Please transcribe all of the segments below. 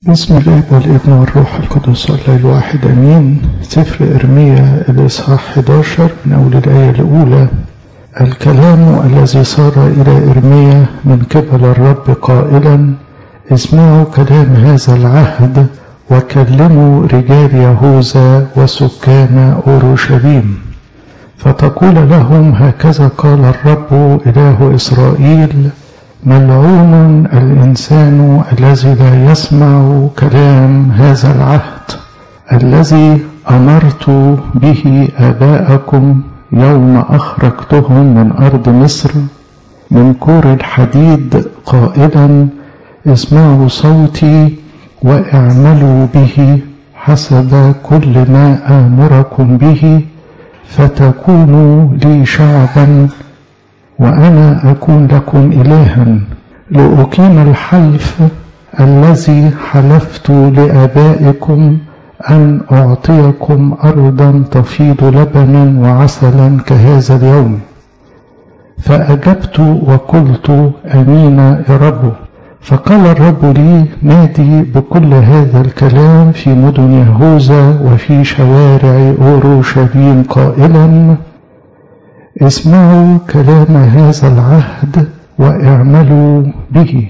بسم الاب والابن والروح القدس الله الواحد امين سفر ارميا الاصحاح 11 من اول الايه الاولى الكلام الذي صار الى ارميا من قبل الرب قائلا اسمعوا كلام هذا العهد وكلموا رجال يهوذا وسكان اورشليم فتقول لهم هكذا قال الرب اله اسرائيل ملعون الإنسان الذي لا يسمع كلام هذا العهد الذي أمرت به آباءكم يوم أخرجتهم من أرض مصر من كور الحديد قائلا اسمعوا صوتي واعملوا به حسب كل ما آمركم به فتكونوا لي شعبا وأنا أكون لكم إلها لأقيم الحلف الذي حلفت لآبائكم أن أعطيكم أرضا تفيض لبنا وعسلا كهذا اليوم فأجبت وقلت أمين يا رب فقال الرب لي نادي بكل هذا الكلام في مدن يهوذا وفي شوارع أورشليم قائلا اسمعوا كلام هذا العهد واعملوا به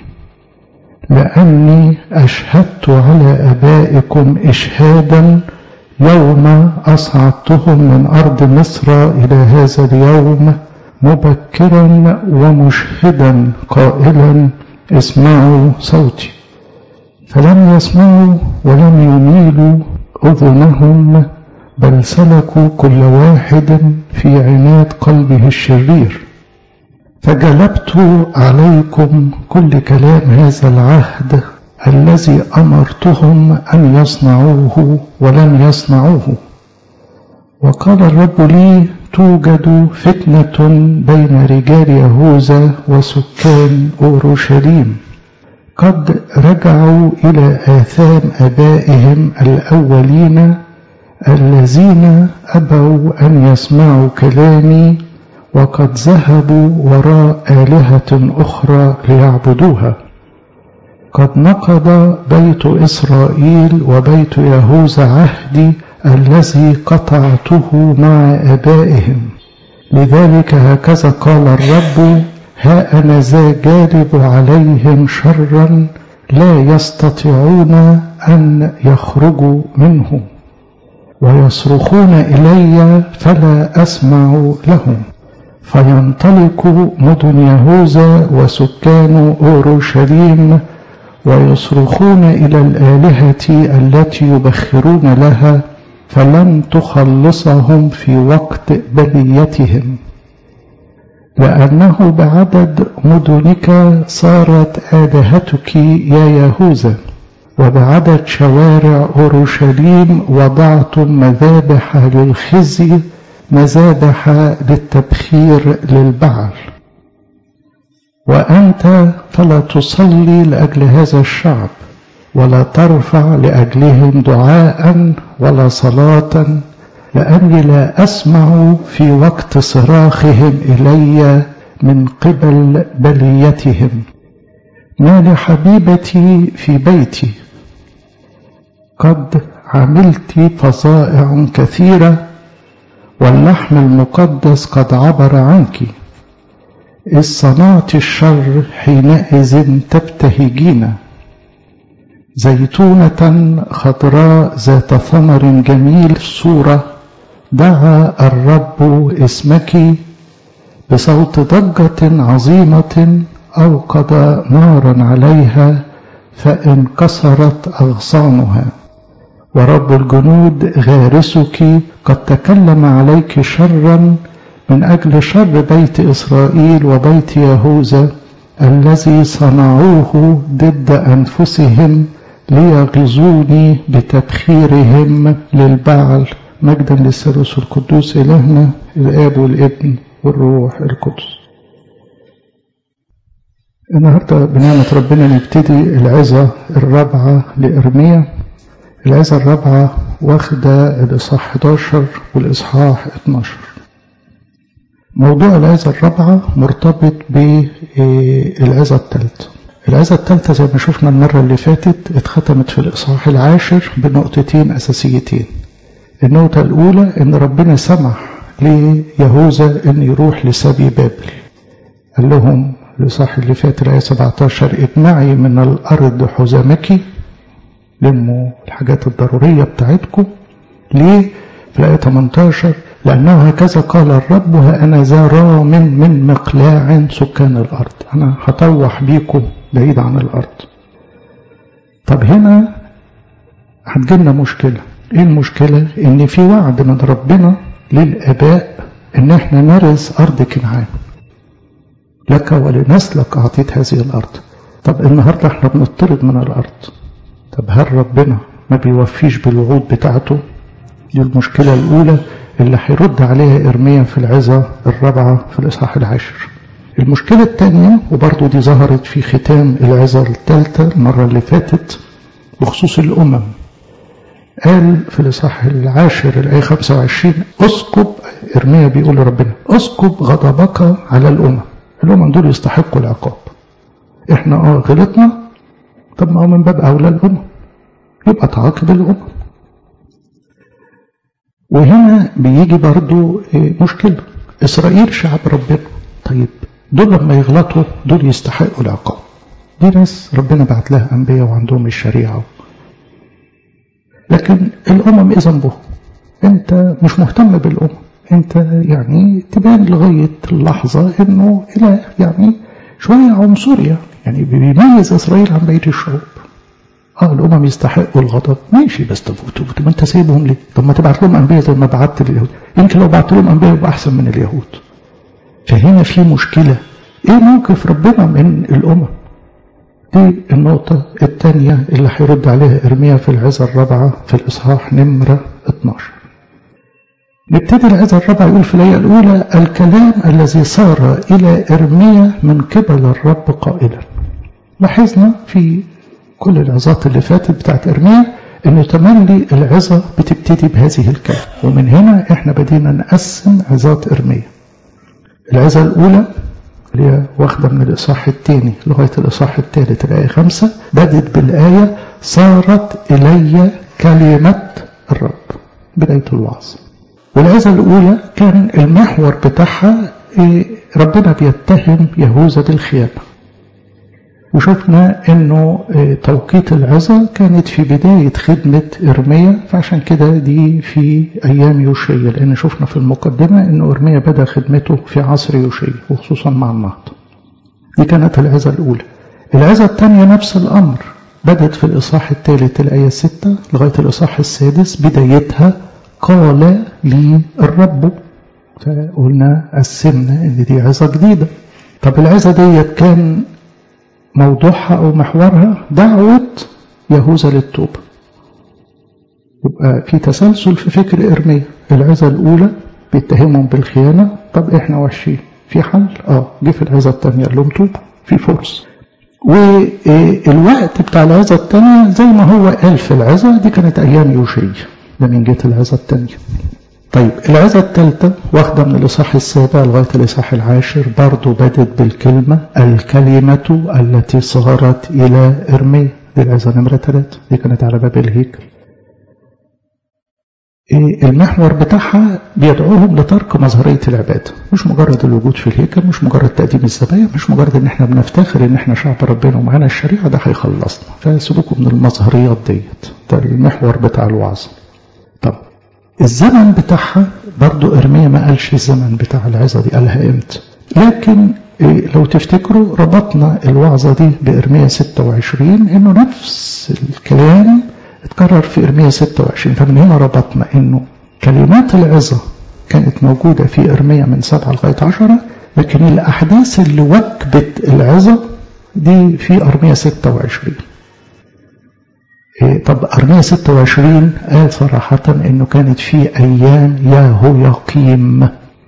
لاني اشهدت على ابائكم اشهادا يوم اصعدتهم من ارض مصر الى هذا اليوم مبكرا ومشهدا قائلا اسمعوا صوتي فلم يسمعوا ولم يميلوا اذنهم بل سلكوا كل واحد في عناد قلبه الشرير فجلبت عليكم كل كلام هذا العهد الذي امرتهم ان يصنعوه ولم يصنعوه وقال الرب لي توجد فتنه بين رجال يهوذا وسكان اورشليم قد رجعوا الى اثام ابائهم الاولين الذين أبوا أن يسمعوا كلامي وقد ذهبوا وراء آلهة أخرى ليعبدوها قد نقض بيت إسرائيل وبيت يهوذا عهدي الذي قطعته مع آبائهم لذلك هكذا قال الرب ها أنا ذا جالب عليهم شرا لا يستطيعون أن يخرجوا منه ويصرخون إلي فلا أسمع لهم فينطلق مدن يهوذا وسكان أورشليم ويصرخون إلى الآلهة التي يبخرون لها فلن تخلصهم في وقت بليتهم لأنه بعدد مدنك صارت آلهتك يا يهوذا وبعدد شوارع أورشليم وضعتم مذابح للخزي مذابح للتبخير للبعل وأنت فلا تصلي لأجل هذا الشعب ولا ترفع لأجلهم دعاء ولا صلاة لأني لا أسمع في وقت صراخهم إلي من قبل بليتهم ما لحبيبتي في بيتي قد عملت فظائع كثيرة واللحم المقدس قد عبر عنك إذ صنعت الشر حينئذ تبتهجين زيتونة خضراء ذات ثمر جميل الصورة دعا الرب اسمك بصوت ضجة عظيمة أوقد نارا عليها فانكسرت أغصانها ورب الجنود غارسك قد تكلم عليك شرا من أجل شر بيت إسرائيل وبيت يهوذا الذي صنعوه ضد أنفسهم ليغزوني بتبخيرهم للبعل مجدا للثالوث القدوس إلهنا الآب والابن والروح القدس النهاردة بنعمة ربنا نبتدي العظة الرابعة لإرميا العظة الرابعة واخدة الإصحاح 11 والإصحاح 12 موضوع العظة الرابعة مرتبط بالعظة الثالثة العزة الثالثة زي ما شفنا المرة اللي فاتت اتختمت في الإصحاح العاشر بنقطتين أساسيتين النقطة الأولى إن ربنا سمح ليهوذا إن يروح لسبي بابل قال لهم الإصحاح اللي فات الآية 17 اجمعي من الأرض حزامك لموا الحاجات الضرورية بتاعتكم ليه؟ في الآية 18 لأنه هكذا قال الرب ها أنا ذا رام من مقلاع سكان الأرض أنا هطوح بيكم بعيد عن الأرض طب هنا هتجيلنا مشكلة إيه المشكلة؟ إن في وعد من ربنا للآباء إن إحنا نرث أرض كنعان لك ولنسلك أعطيت هذه الأرض طب النهاردة إحنا بنطرد من الأرض طب هل ربنا ما بيوفيش بالوعود بتاعته دي المشكلة الأولى اللي هيرد عليها إرميا في العظة الرابعة في الإصحاح العاشر المشكلة الثانية وبرضو دي ظهرت في ختام العظة الثالثة المرة اللي فاتت بخصوص الأمم قال في الإصحاح العاشر الآية 25 أسكب إرميا بيقول لربنا أسكب غضبك على الأمم الأمم دول يستحقوا العقاب إحنا آه غلطنا طب ما هو من باب أولى الأمم يبقى تعاقب الأمم وهنا بيجي برضو مشكلة إسرائيل شعب ربنا طيب دول لما يغلطوا دول يستحقوا العقاب دي ناس ربنا بعت لها أنبياء وعندهم الشريعة لكن الأمم إيه ذنبهم أنت مش مهتم بالأمم أنت يعني تبان لغاية اللحظة إنه إله يعني شوية عنصرية يعني بيميز إسرائيل عن بقية الشعوب اه الامم يستحقوا الغضب ماشي بس طب ما انت سايبهم ليه؟ طب ما تبعت لهم انبياء زي ما بعت لليهود يمكن لو بعت لهم انبياء يبقى احسن من اليهود فهنا في مشكله ايه موقف ربنا من الامم؟ دي النقطة الثانية اللي هيرد عليها إرميا في العظة الرابعة في الإصحاح نمرة 12 نبتدي العظة الرابعة يقول في الآية الأولى الكلام الذي صار إلى إرميا من قبل الرب قائلا لاحظنا في كل العظات اللي فاتت بتاعت إرميا إن تملي العظة بتبتدي بهذه الكلمة ومن هنا إحنا بدينا نقسم عظات إرميا العظة الأولى اللي هي واخدة من الإصحاح الثاني لغاية الإصحاح الثالث الآية خمسة بدت بالآية صارت إلي كلمة الرب بداية الوعظ والعظة الأولى كان المحور بتاعها ربنا بيتهم يهوذا بالخيانة وشفنا انه توقيت العظة كانت في بداية خدمة إرميا فعشان كده دي في أيام يوشيا لأن شفنا في المقدمة انه إرميا بدأ خدمته في عصر يوشيا وخصوصا مع النهضة دي كانت العظة الأولى العظة الثانية نفس الأمر بدأت في الإصحاح الثالث الآية 6 لغاية الإصحاح السادس بدايتها قال لي الرب فقلنا قسمنا ان دي عظة جديدة طب العظة ديت كان موضوعها أو محورها دعوة يهوذا للتوبة يبقى في تسلسل في فكر إرميا العظة الأولى بيتهمهم بالخيانة طب إحنا وحشين في حل آه جه في العظة الثانية قال لهم توبوا في فرصة والوقت بتاع العظة الثانية زي ما هو قال في العظة دي كانت أيام يوشيا ده من جهة العظة الثانية طيب العظة الثالثة واخدة من الإصحاح السابع لغاية الإصحاح العاشر برضو بدت بالكلمة الكلمة التي صارت إلى إرميا دي العظة نمرة ثلاثة دي كانت على باب الهيكل المحور بتاعها بيدعوهم لترك مظهرية العبادة مش مجرد الوجود في الهيكل مش مجرد تقديم الذبايح مش مجرد ان احنا بنفتخر ان احنا شعب ربنا ومعانا الشريعة ده هيخلصنا فسيبوكم من المظهريات ديت ده المحور بتاع الوعظ طب الزمن بتاعها برضو إرميا ما قالش الزمن بتاع العظة دي قالها امتى لكن لو تفتكروا ربطنا الوعظة دي بإرميا 26 انه نفس الكلام اتكرر في إرميا 26 فمن هنا ربطنا انه كلمات العظة كانت موجودة في إرميا من 7 لغاية 10 لكن الأحداث اللي وكبت العظة دي في أرميا 26 طب أرميا 26 قال صراحة إنه كانت في أيام ياهوياقيم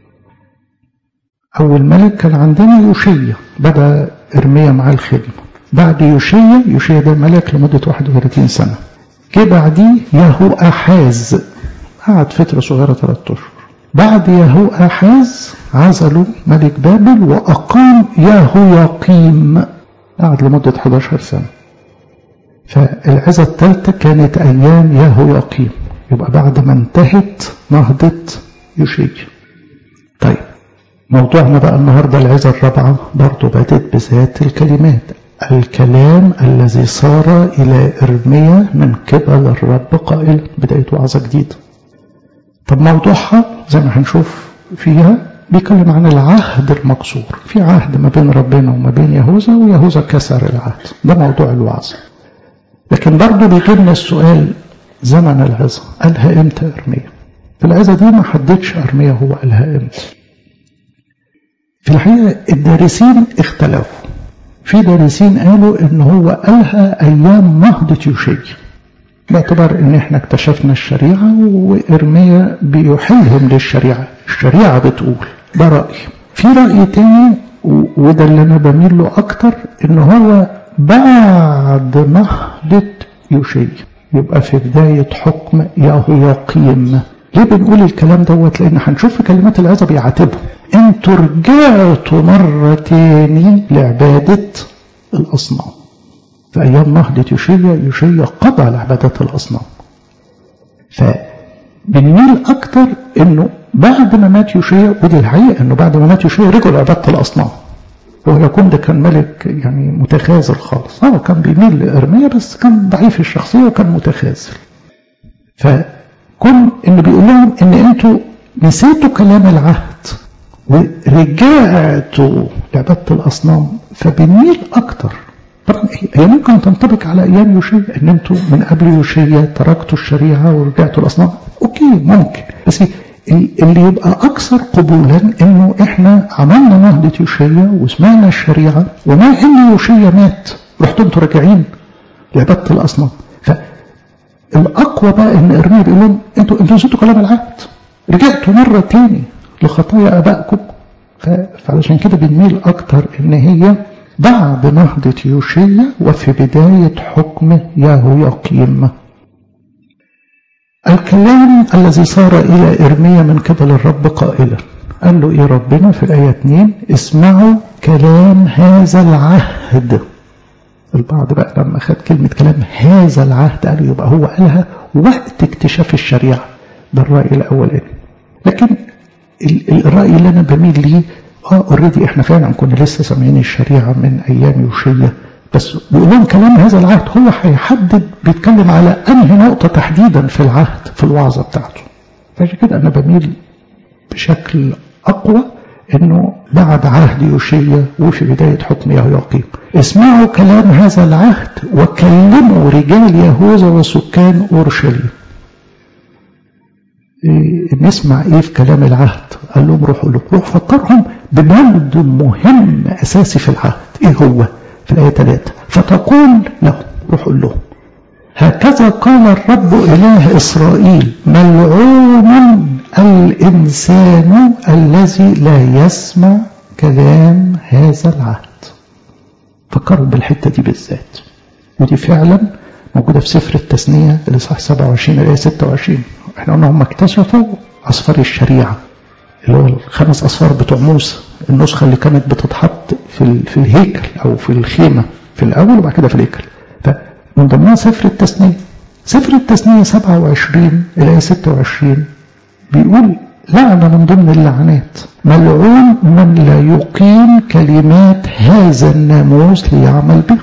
أول ملك كان عندنا يوشيا بدأ إرميا مع الخدمة بعد يوشيا يوشيا ده ملك لمدة 31 سنة جه بعديه ياهو أحاز قعد فترة صغيرة ثلاثة أشهر بعد ياهو أحاز عزلوا ملك بابل وأقام ياهوياقيم قعد لمدة 11 سنة فالعزة الثالثة كانت أيام ياهو يقيم يبقى بعد ما انتهت نهضة يوشي طيب موضوعنا بقى النهاردة العزة الرابعة برضو بدت بذات الكلمات الكلام الذي صار إلى إرميا من قبل الرب قائل بداية وعظة جديدة طب موضوعها زي ما هنشوف فيها بيتكلم عن العهد المكسور في عهد ما بين ربنا وما بين يهوذا ويهوذا كسر العهد ده موضوع الوعظ لكن برضه بيجي لنا السؤال زمن العظة قالها امتى ارميا في العظة دي ما حددش ارميا هو قالها امتى في الحقيقة الدارسين اختلفوا في دارسين قالوا ان هو قالها ايام نهضة يوشي باعتبار ان احنا اكتشفنا الشريعة وارميا بيحيلهم للشريعة الشريعة بتقول ده رأي في رأي تاني وده اللي انا بميل له اكتر ان هو بعد نهضة يوشي يبقى في بداية حكم يهوياقيم ليه بنقول الكلام دوت لان هنشوف في كلمات العظة بيعاتبهم انتوا رجعتوا مرة تاني لعبادة الاصنام في ايام نهضة يوشيا يوشيا قضى على عبادة الاصنام فبنميل اكتر انه بعد ما مات يوشيا ودي الحقيقة انه بعد ما مات يوشيا رجعوا لعبادة الاصنام هو يكون ده كان ملك يعني متخاذل خالص هو كان بيميل لإرميا بس كان ضعيف الشخصية وكان متخاذل فكون إن بيقول لهم إن أنتوا نسيتوا كلام العهد ورجعتوا لعبادة الأصنام فبنميل أكتر طبعا هي ممكن تنطبق على أيام يوشيا إن أنتوا من قبل يوشيا تركتوا الشريعة ورجعتوا الأصنام أوكي ممكن بس اللي يبقى أكثر قبولا إنه إحنا عملنا نهضة يوشيا وسمعنا الشريعة وما إن يوشيا مات رحتوا أنتوا راجعين لعبادة الأصنام فالأقوى بقى إن إرميا بيقول لهم أنتوا أنتوا نسيتوا كلام العهد رجعتوا مرة تاني لخطايا آبائكم فعلشان كده بنميل أكتر إن هي بعد نهضة يوشيا وفي بداية حكم يهوياقيم الكلام الذي صار إلى إرميا من قبل الرب قائلا قال له إيه ربنا في الآية 2 اسمعوا كلام هذا العهد البعض بقى لما خد كلمة كلام هذا العهد قالوا يبقى هو قالها وقت اكتشاف الشريعة ده الرأي الأولاني لكن الرأي اللي أنا بميل ليه اه اوريدي احنا فعلا كنا لسه سامعين الشريعة من أيام يوشية بس بيقول لهم كلام هذا العهد هو هيحدد بيتكلم على انهي نقطة تحديدا في العهد في الوعظة بتاعته فعشان كده انا بميل بشكل اقوى انه بعد عهد يوشيا وفي بداية حكم يهوياقيم اسمعوا كلام هذا العهد وكلموا رجال يهوذا وسكان اورشليم إيه نسمع ايه في كلام العهد قال لهم روحوا له روح فكرهم ببند مهم اساسي في العهد ايه هو في الآية 3 فتقول له روح له هكذا قال الرب إله إسرائيل ملعون الإنسان الذي لا يسمع كلام هذا العهد فكروا بالحتة دي بالذات ودي فعلا موجودة في سفر التثنية الإصحاح 27 الآية 26 احنا قلنا هم اكتشفوا أصفار الشريعة اللي هو الخمس أصفار بتوع موسى النسخة اللي كانت بتتحط في في الهيكل أو في الخيمة في الأول وبعد كده في الهيكل فمن ضمنها سفر التثنية سفر التثنية 27 الآية 26 بيقول لعنة من ضمن اللعنات ملعون من لا يقيم كلمات هذا الناموس ليعمل به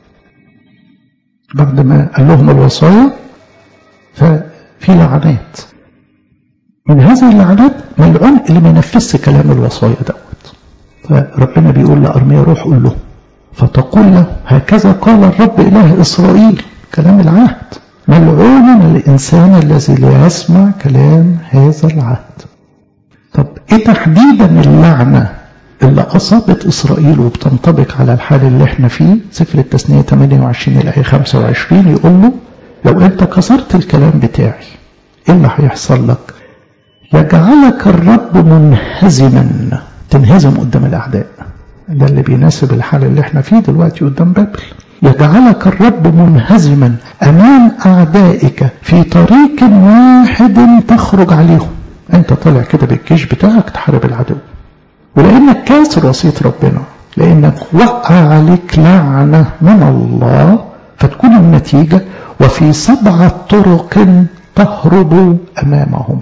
بعد ما قال لهم الوصايا ففي لعنات من هذه اللعنات ملعون اللي ما ينفذش كلام الوصايا دوت فربنا بيقول لأرميا روح قول له فتقول له هكذا قال الرب إله إسرائيل كلام العهد ملعون الإنسان الذي لا يسمع كلام هذا العهد طب إيه تحديدا اللعنة اللي أصابت إسرائيل وبتنطبق على الحال اللي احنا فيه سفر التثنية 28 الآية 25 يقول له لو أنت كسرت الكلام بتاعي إيه اللي هيحصل لك يجعلك الرب منهزما تنهزم قدام الأعداء ده اللي بيناسب الحال اللي احنا فيه دلوقتي قدام بابل يجعلك الرب منهزما أمام أعدائك في طريق واحد تخرج عليهم أنت طالع كده بالجيش بتاعك تحارب العدو ولأنك كاسر وصية ربنا لأنك وقع عليك لعنة من الله فتكون النتيجة وفي سبعة طرق تهرب أمامهم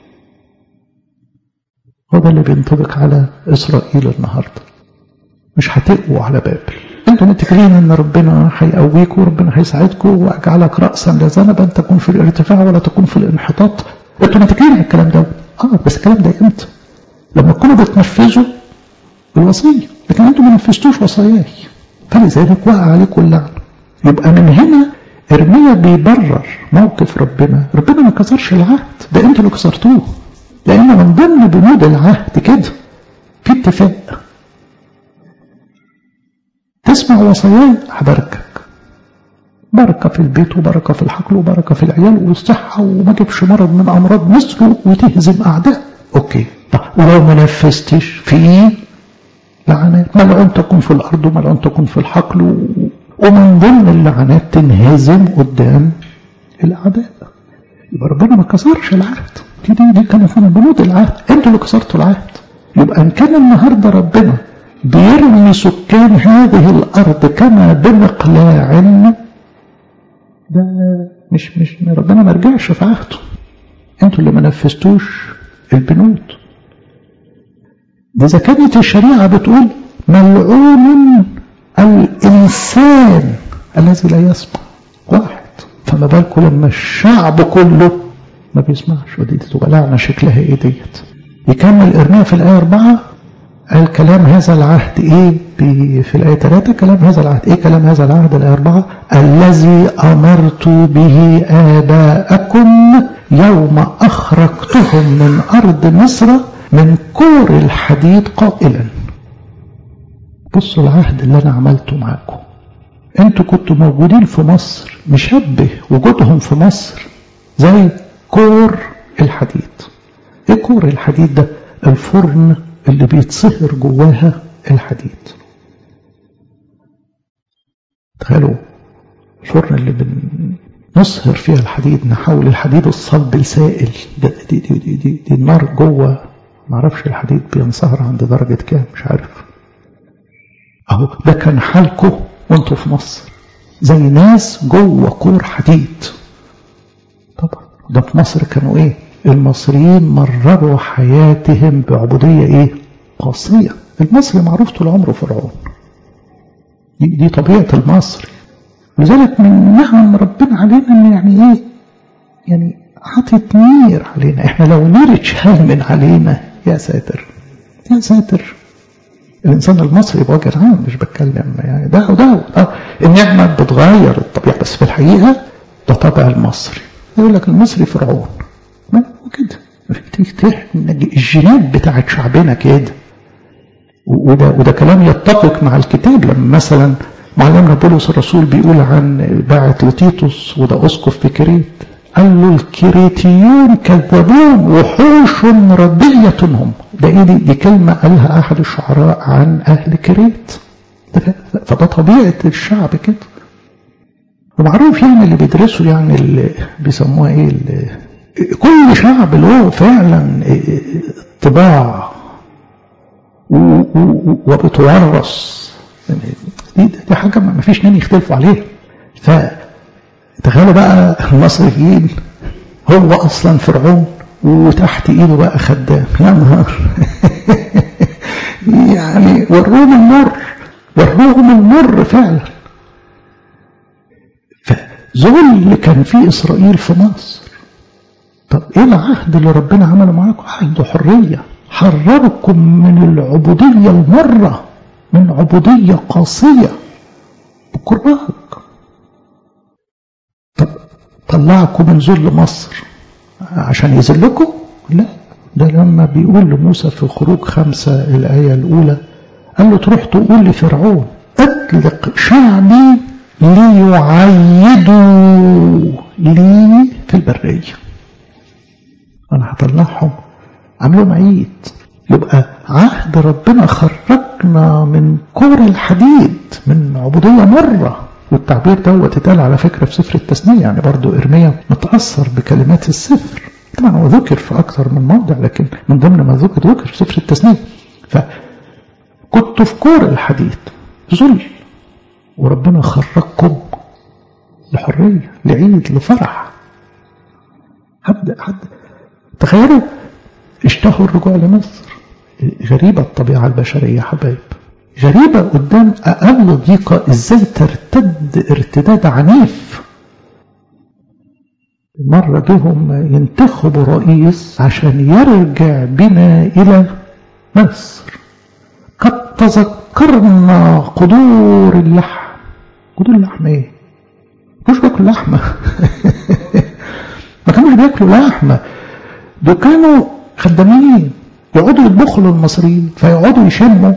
هو ده اللي بينطبق على إسرائيل النهاردة مش هتقووا على بابل انتوا متكلين ان ربنا هيقويكم وربنا هيساعدكم واجعلك راسا لا ذنبا تكون في الارتفاع ولا تكون في الانحطاط انتوا متكلين الكلام ده اه بس الكلام ده امتى لما تكونوا بتنفذوا الوصيه لكن انتوا ما نفذتوش وصاياي فلذلك وقع عليكم اللعنه يبقى من هنا ارميا بيبرر موقف ربنا ربنا ما كسرش العهد ده انتوا اللي كسرتوه لان من ضمن بنود العهد كده في اتفاق تسمع وصاياي هباركك بركة في البيت وبركة في الحقل وبركة في العيال والصحة وما جيبش مرض من أمراض مثله وتهزم أعداء أوكي طب ولو ما نفذتش في لعنات ملعون تكون في الأرض وملعون تكون في الحقل و... ومن ضمن اللعنات تنهزم قدام الأعداء يبقى ربنا ما كسرش العهد دي دي, دي كانت من بنود العهد انتوا اللي كسرتوا العهد يبقى ان كان النهارده ربنا بيرمي سكان هذه الارض كما بمقلاع ده مش مش ربنا ما رجعش في عهده انتوا اللي ما نفذتوش البنود ده اذا كانت الشريعه بتقول ملعون الانسان الذي لا يسمع واحد فما بالكم لما الشعب كله ما بيسمعش ودي تبقى لعنه شكلها ايه ديت يكمل ارميا في الايه 4 قال كلام هذا العهد ايه في الآية 3 كلام هذا العهد ايه كلام هذا العهد الآية 4 الذي أمرت به آباءكم يوم أخرجتهم من أرض مصر من كور الحديد قائلا بصوا العهد اللي أنا عملته معاكم انتوا كنتوا موجودين في مصر مشبه وجودهم في مصر زي كور الحديد ايه كور الحديد ده الفرن اللي بيتصهر جواها الحديد تخيلوا الفرن اللي بنصهر فيها الحديد نحول الحديد الصلب لسائل دي, دي, دي, دي, دي, دي النار جوه معرفش الحديد بينصهر عند درجة كام مش عارف اهو ده كان حالكم وانتوا في مصر زي ناس جوه كور حديد طبعا ده في مصر كانوا ايه المصريين مرروا حياتهم بعبودية ايه قاسية المصري معروف طول عمره فرعون دي, دي طبيعة المصري لذلك من نعم ربنا علينا ان يعني ايه يعني حاطط نير علينا احنا لو نير اتشال من علينا يا ساتر يا ساتر الانسان المصري بوجه عام مش بتكلم يعني ده وده اه النعمه بتغير الطبيعه بس في الحقيقه ده طبع المصري يقول لك المصري فرعون ما كده الجينات بتاعت شعبنا كده وده وده كلام يتفق مع الكتاب لما مثلا معلمنا بولس الرسول بيقول عن باعت لتيتوس وده اسقف في كريت قال له الكريتيون كذابون وحوش ردية هم ده ايه دي, دي كلمة قالها احد الشعراء عن اهل كريت فده طبيعة الشعب كده ومعروف يعني اللي بيدرسوا يعني اللي بيسموها ايه اللي كل شعب له فعلا طباع وبتورث دي, دي حاجة ما فيش نين يختلفوا عليها فتخيلوا بقى المصريين هو أصلا فرعون وتحت إيده بقى خدام يا نهار يعني وروهم المر وروهم المر فعلا فذل كان في إسرائيل في مصر طب ايه العهد اللي ربنا عمله معاكم عهد حرية حرركم من العبودية المرة من عبودية قاسية بكرهك طب طلعكم من ذل مصر عشان يذلكم لا ده لما بيقول لموسى في خروج خمسة الآية الأولى قال له تروح تقول لفرعون اطلق شعبي ليعيدوا لي في البريه انا هطلعهم عاملهم عيد يبقى عهد ربنا خرجنا من كور الحديد من عبودية مرة والتعبير دوت اتقال على فكرة في سفر التثنية يعني برضو إرميا متأثر بكلمات السفر طبعا هو ذكر في أكثر من موضع لكن من ضمن ما ذكر ذكر في سفر التثنية فكنت كنتوا في كور الحديد ذل وربنا خرجكم لحرية لعيد لفرح حد حد تخيلوا اشتهوا الرجوع لمصر غريبة الطبيعة البشرية يا حبايب غريبة قدام أقل ضيقة إزاي ترتد ارتداد عنيف مرة جهم ينتخبوا رئيس عشان يرجع بنا إلى مصر قد تذكرنا قدور اللحم قدور اللحم ايه مش بياكلوا لحمة ما كانوش بياكلوا لحمة دول كانوا خدامين يقعدوا يطبخوا للمصريين فيقعدوا يشموا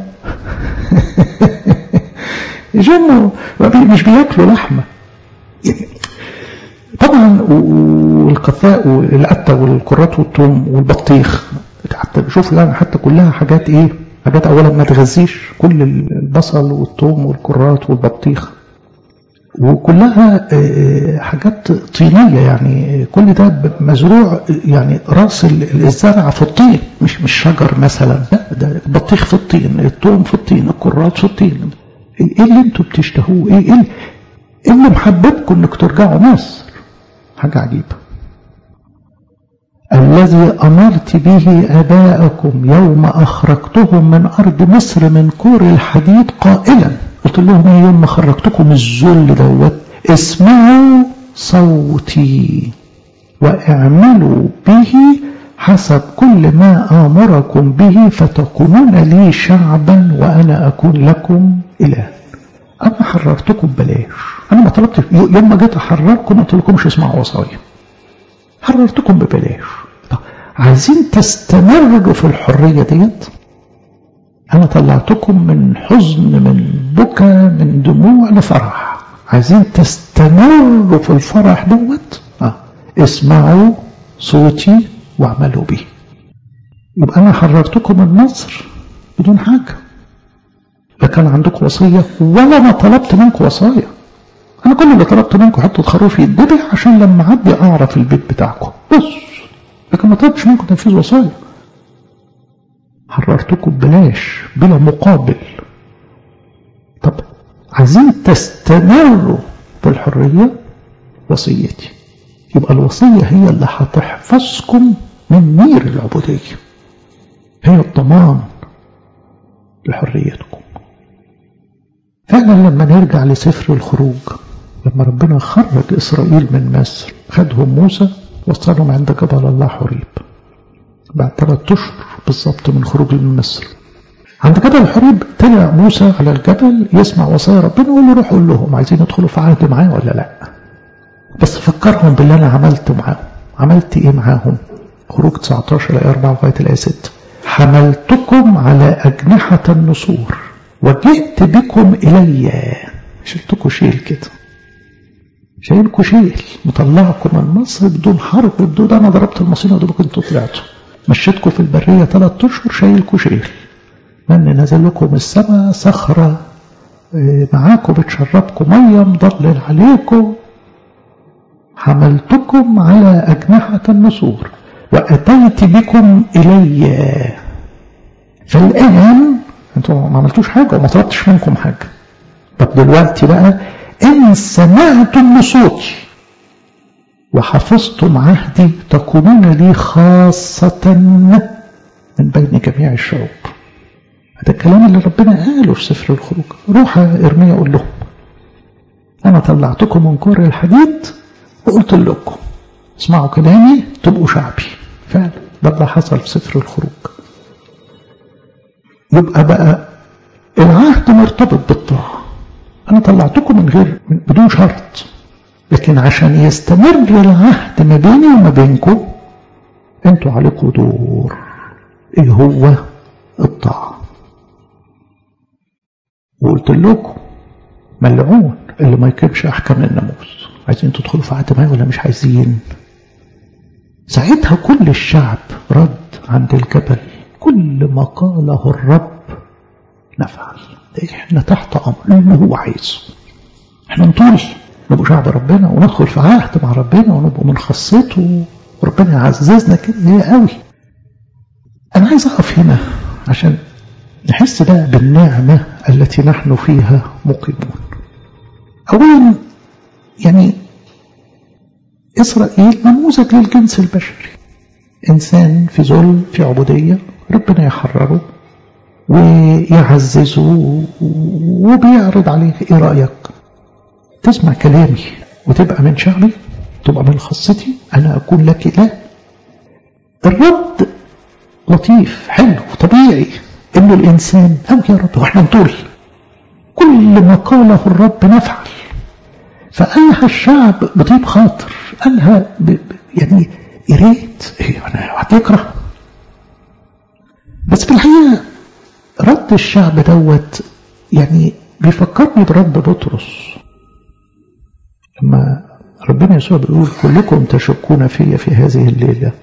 يشموا مش بياكلوا لحمة طبعا والقثاء والقتة والكرات والثوم والبطيخ حتى شوف يعني حتى كلها حاجات ايه حاجات اولا ما تغذيش كل البصل والثوم والكرات والبطيخ وكلها حاجات طينية يعني كل ده مزروع يعني راس الزرع في الطين مش مش شجر مثلا لا ده البطيخ في الطين الثوم في الطين الكرات في الطين ايه اللي انتوا بتشتهوه ايه ايه اللي محببكم انك ترجعوا مصر حاجة عجيبة الذي أمرت به أباءكم يوم أخرجتهم من أرض مصر من كور الحديد قائلا قلت لهم ايه يوم ما خرجتكم الذل دوت اسمعوا صوتي واعملوا به حسب كل ما آمركم به فتكونون لي شعبا وأنا أكون لكم إله أنا حررتكم بلاش أنا ما طلبت يوم ما جيت أحرركم ما قلت لكمش اسمعوا وصايا حررتكم ببلاش طب عايزين تستمروا في الحرية ديت أنا طلعتكم من حزن من بكى من دموع لفرح عايزين تستمروا في الفرح دوت آه. اسمعوا صوتي واعملوا به يبقى أنا حررتكم من مصر بدون حاجة لا كان عندكم وصية ولا ما طلبت منكم وصايا أنا كل اللي طلبت منكم حطوا الخروف يتذبح عشان لما أعدي أعرف البيت بتاعكم بس لكن ما طلبتش منكم تنفيذ وصايا حررتكم ببلاش بلا مقابل طب عايزين تستمروا بالحرية وصيتي يبقى الوصية هي اللي هتحفظكم من نير العبودية هي الضمان لحريتكم فعلا لما نرجع لسفر الخروج لما ربنا خرج إسرائيل من مصر خدهم موسى وصلهم عند جبل الله حريب بعد ثلاث أشهر بالظبط من خروج من مصر عند جبل حريب طلع موسى على الجبل يسمع وصايا ربنا ويقول له روح قول لهم عايزين يدخلوا في عهد معاه ولا لا بس فكرهم باللي انا عملته معاهم عملت ايه معاهم خروج 19 الايه 4 لغايه الايه 6 حملتكم على اجنحه النسور وجئت بكم الي شلتكم شيل كده شايلكوا شيل مطلعكم من مصر بدون حرب بدون انا ضربت المصينه ودول انتوا طلعتوا مشيتكم في البريه ثلاث اشهر شايلكوا شيل من نزل لكم السماء صخرة معاكم بتشربكم مية مضلل عليكم حملتكم على أجنحة النسور وأتيت بكم إلي فالآن انتوا ما عملتوش حاجة وما طلبتش منكم حاجة طب دلوقتي بقى إن سمعتم لصوتي وحفظتم عهدي تكونون لي خاصة من بين جميع الشعوب هذا الكلام اللي ربنا قاله في سفر الخروج روح ارميا قول لهم انا طلعتكم من كور الحديد وقلت لكم اسمعوا كلامي تبقوا شعبي فعلا ده اللي حصل في سفر الخروج يبقى بقى العهد مرتبط بالطاعة انا طلعتكم من غير من بدون شرط لكن عشان يستمر العهد ما بيني وما بينكم انتوا عليكم دور ايه هو الطاعه وقلت لكم ملعون اللي ما يكبش احكام الناموس عايزين تدخلوا في عهد معايا ولا مش عايزين ساعتها كل الشعب رد عند الجبل كل ما قاله الرب نفعل احنا تحت امر اللي هو عايزه احنا نطول نبقى شعب ربنا وندخل في عهد مع ربنا ونبقى من خاصته وربنا يعززنا كده هي قوي انا عايز اقف هنا عشان نحس ده بالنعمة التي نحن فيها مقيمون أولا يعني إسرائيل نموذج للجنس البشري إنسان في ذل في عبودية ربنا يحرره ويعززه وبيعرض عليه إيه رأيك تسمع كلامي وتبقى من شعبي تبقى من خاصتي أنا أكون لك لا الرد لطيف حلو طبيعي إنه الإنسان أو يا رب وإحنا نطول كل ما قاله الرب نفعل فقالها الشعب بطيب خاطر قالها ب... ب... يعني يا ريت إيه أنا هتكره بس في الحقيقة رد الشعب دوت يعني بيفكرني برد بطرس لما ربنا يسوع بيقول كلكم تشكون في في هذه الليلة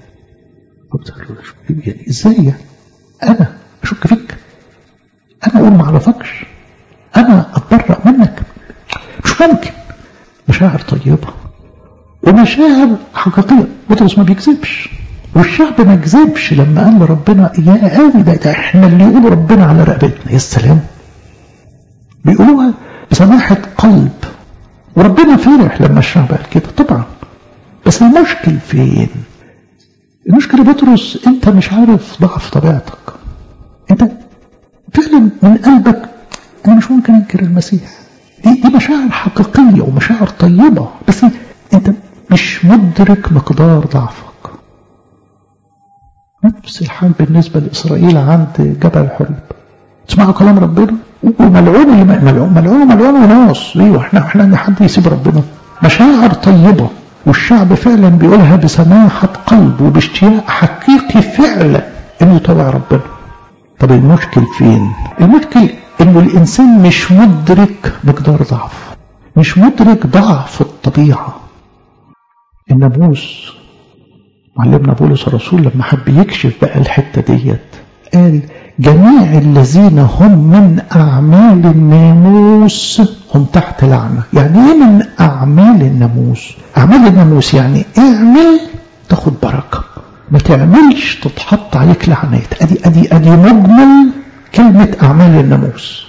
يعني ازاي يعني انا اشك فيك انا اقول ما اعرفكش انا اتبرأ منك مش ممكن مشاعر طيبة ومشاعر حقيقية بطرس ما بيكذبش والشعب ما كذبش لما قال لربنا يا قوي ده, ده احنا اللي يقولوا ربنا على رقبتنا يا سلام بيقولوها بسماحة قلب وربنا فرح لما الشعب قال كده طبعا بس المشكل فين المشكلة بطرس انت مش عارف ضعف طبيعتك انت فعلا من قلبك انا مش ممكن انكر المسيح دي, دي مشاعر حقيقية ومشاعر طيبة بس انت مش مدرك مقدار ضعفك نفس الحال بالنسبة لإسرائيل عند جبل حريب تسمعوا كلام ربنا وملعون اللي ملعون ملعون ملعون وناس ايوه احنا احنا ان حد يسيب ربنا مشاعر طيبه والشعب فعلا بيقولها بسماحه قلب وباشتياق حقيقي فعلا انه يطوع ربنا طب المشكل فين المشكل انه الانسان مش مدرك مقدار ضعف مش مدرك ضعف الطبيعه الناموس معلمنا بولس الرسول لما حب يكشف بقى الحته ديت قال جميع الذين هم من أعمال الناموس هم تحت لعنة يعني إيه من أعمال الناموس أعمال الناموس يعني اعمل تاخد بركة ما تعملش تتحط عليك لعنات أدي, أدي, أدي مجمل كلمة أعمال الناموس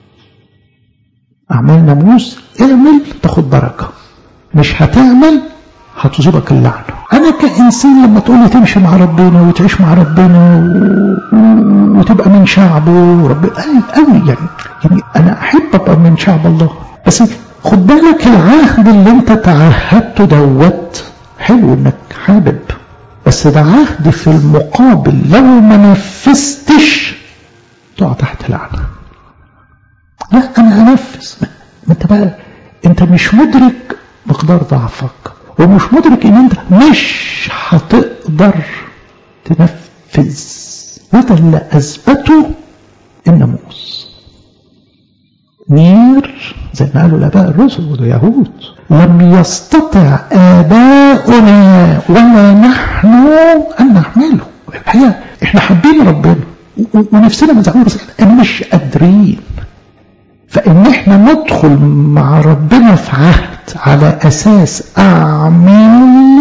أعمال ناموس اعمل تاخد بركة مش هتعمل هتصيبك اللعنة أنا كإنسان لما تقول تمشي مع ربنا وتعيش مع ربنا و... وتبقى من شعبه وربنا قوي يعني يعني أنا أحب أبقى من شعب الله بس خد بالك العهد اللي أنت تعهدته دوت حلو إنك حابب بس ده عهد في المقابل لو ما نفذتش تقع تحت لعنة لا أنا هنفذ ما أنت بقى أنت مش مدرك مقدار ضعفك ومش مدرك ان انت مش هتقدر تنفذ وده اللي اثبته الناموس نير زي ما قالوا الاباء الرسل واليهود لم يستطع اباؤنا ولا نحن ان نحمله الحقيقه احنا حابين ربنا ونفسنا مزعلين بس احنا مش قادرين فان احنا ندخل مع ربنا في عهد على أساس أعمال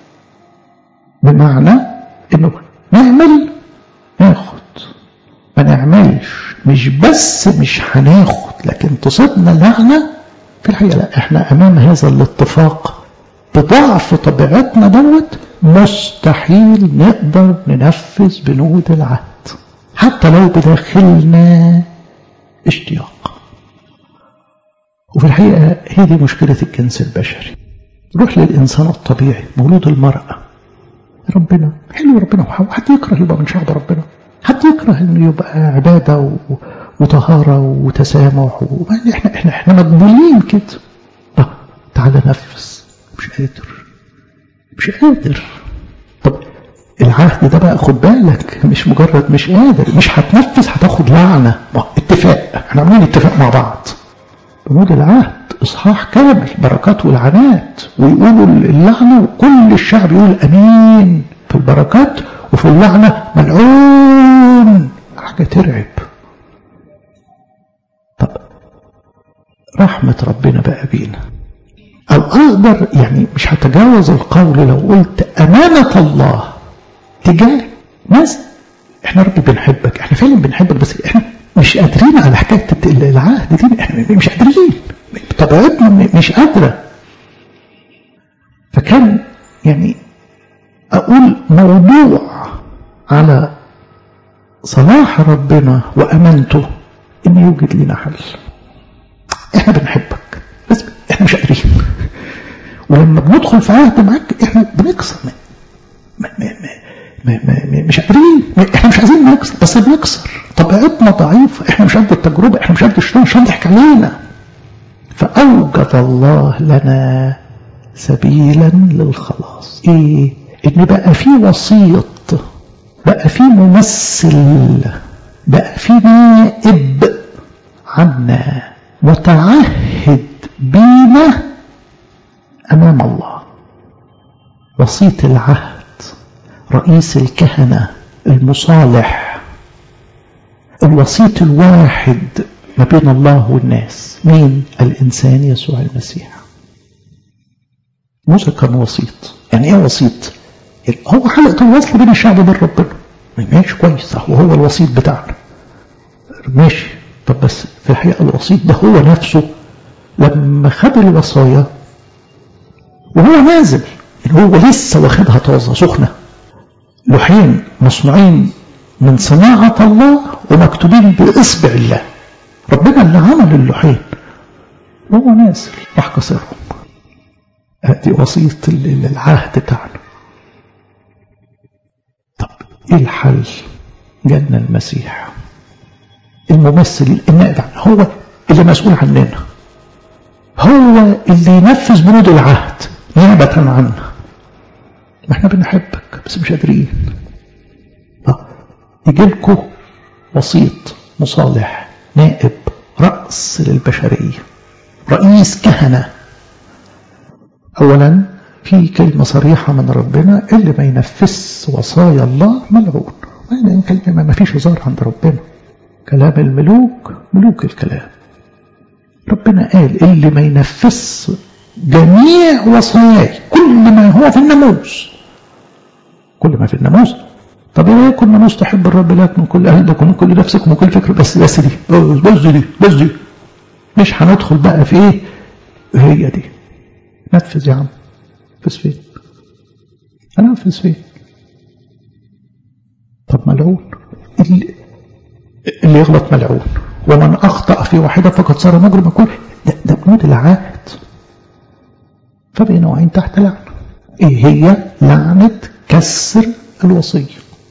بمعنى إنه نعمل ناخد ما نعملش مش بس مش هناخد لكن تصيبنا لعنة في الحقيقة لا احنا أمام هذا الاتفاق بضعف طبيعتنا دوت مستحيل نقدر ننفذ بنود العهد حتى لو بداخلنا اشتياق وفي الحقيقة هي دي مشكلة الجنس البشري روح للإنسان الطبيعي مولود المرأة ربنا حلو ربنا وحد يكره يبقى من شعب ربنا حد يكره انه يبقى عبادة و... وطهارة وتسامح و... احنا احنا احنا مجبولين كده طب تعالى نفس مش قادر مش قادر طب العهد ده بقى خد بالك مش مجرد مش قادر مش هتنفذ هتاخد لعنة اتفاق احنا عاملين اتفاق مع بعض بنود العهد إصحاح كامل بركات والعنات ويقولوا اللعنة وكل الشعب يقول أمين في البركات وفي اللعنة ملعون حاجة ترعب طب رحمة ربنا بقى بينا أو أقدر يعني مش هتجاوز القول لو قلت أمانة الله تجاه ناس احنا رب بنحبك احنا فعلا بنحبك بس احنا مش قادرين على حكايه العهد دي احنا مش قادرين طبيعتنا مش قادره فكان يعني اقول موضوع على صلاح ربنا وامانته ان يوجد لنا حل احنا بنحبك بس احنا مش قادرين ولما بندخل في عهد معاك احنا بنكسر ما ما ما ما ما مش قادرين احنا مش عايزين نكسر بس بنكسر طبيعتنا ضعيفه احنا مش قد التجربه احنا مش قد الشيطان مش هنضحك علينا فاوجد الله لنا سبيلا للخلاص ايه ان بقى في وسيط بقى في ممثل بقى في نائب عنا وتعهد بينا امام الله وسيط العهد رئيس الكهنه المصالح الوسيط الواحد ما بين الله والناس مين الانسان يسوع المسيح موسى كان وسيط يعني ايه وسيط يعني هو حلقه الوصل بين الشعب وبين ربنا ماشي كويس صح وهو الوسيط بتاعنا ماشي طب بس في الحقيقه الوسيط ده هو نفسه لما خد الوصايا وهو نازل يعني هو لسه واخدها طازه سخنه لوحين مصنوعين من صناعه الله ومكتوبين باصبع الله ربنا اللي عمل اللوحين وهو نازل راح كسرهم ادي وسيط العهد بتاعنا طب ايه الحل جالنا المسيح الممثل النائب هو اللي مسؤول عننا هو اللي ينفذ بنود العهد نيابة عنا ما احنا بنحبك بس مش قادرين يجي لكم وسيط مصالح نائب رأس للبشرية رئيس كهنة أولا في كلمة صريحة من ربنا اللي ما ينفذ وصايا الله ملعون كلمة ما فيش هزار عند ربنا كلام الملوك ملوك الكلام ربنا قال اللي ما ينفذ جميع وصاياي كل ما هو في الناموس كل ما في الناموس طب ايه يكون ناموس تحب الرب لك من كل قلبك ومن كل نفسك ومن كل فكر بس بس دي بس دي بس دي مش هندخل بقى في ايه هي دي نفذ يا عم نفذ فين انفذ فين طب ملعون اللي, اللي يغلط ملعون ومن اخطا في واحده فقد صار مجرم كل ده, ده بنود العهد فبقي نوعين تحت لعنه ايه هي لعنه كسر الوصيه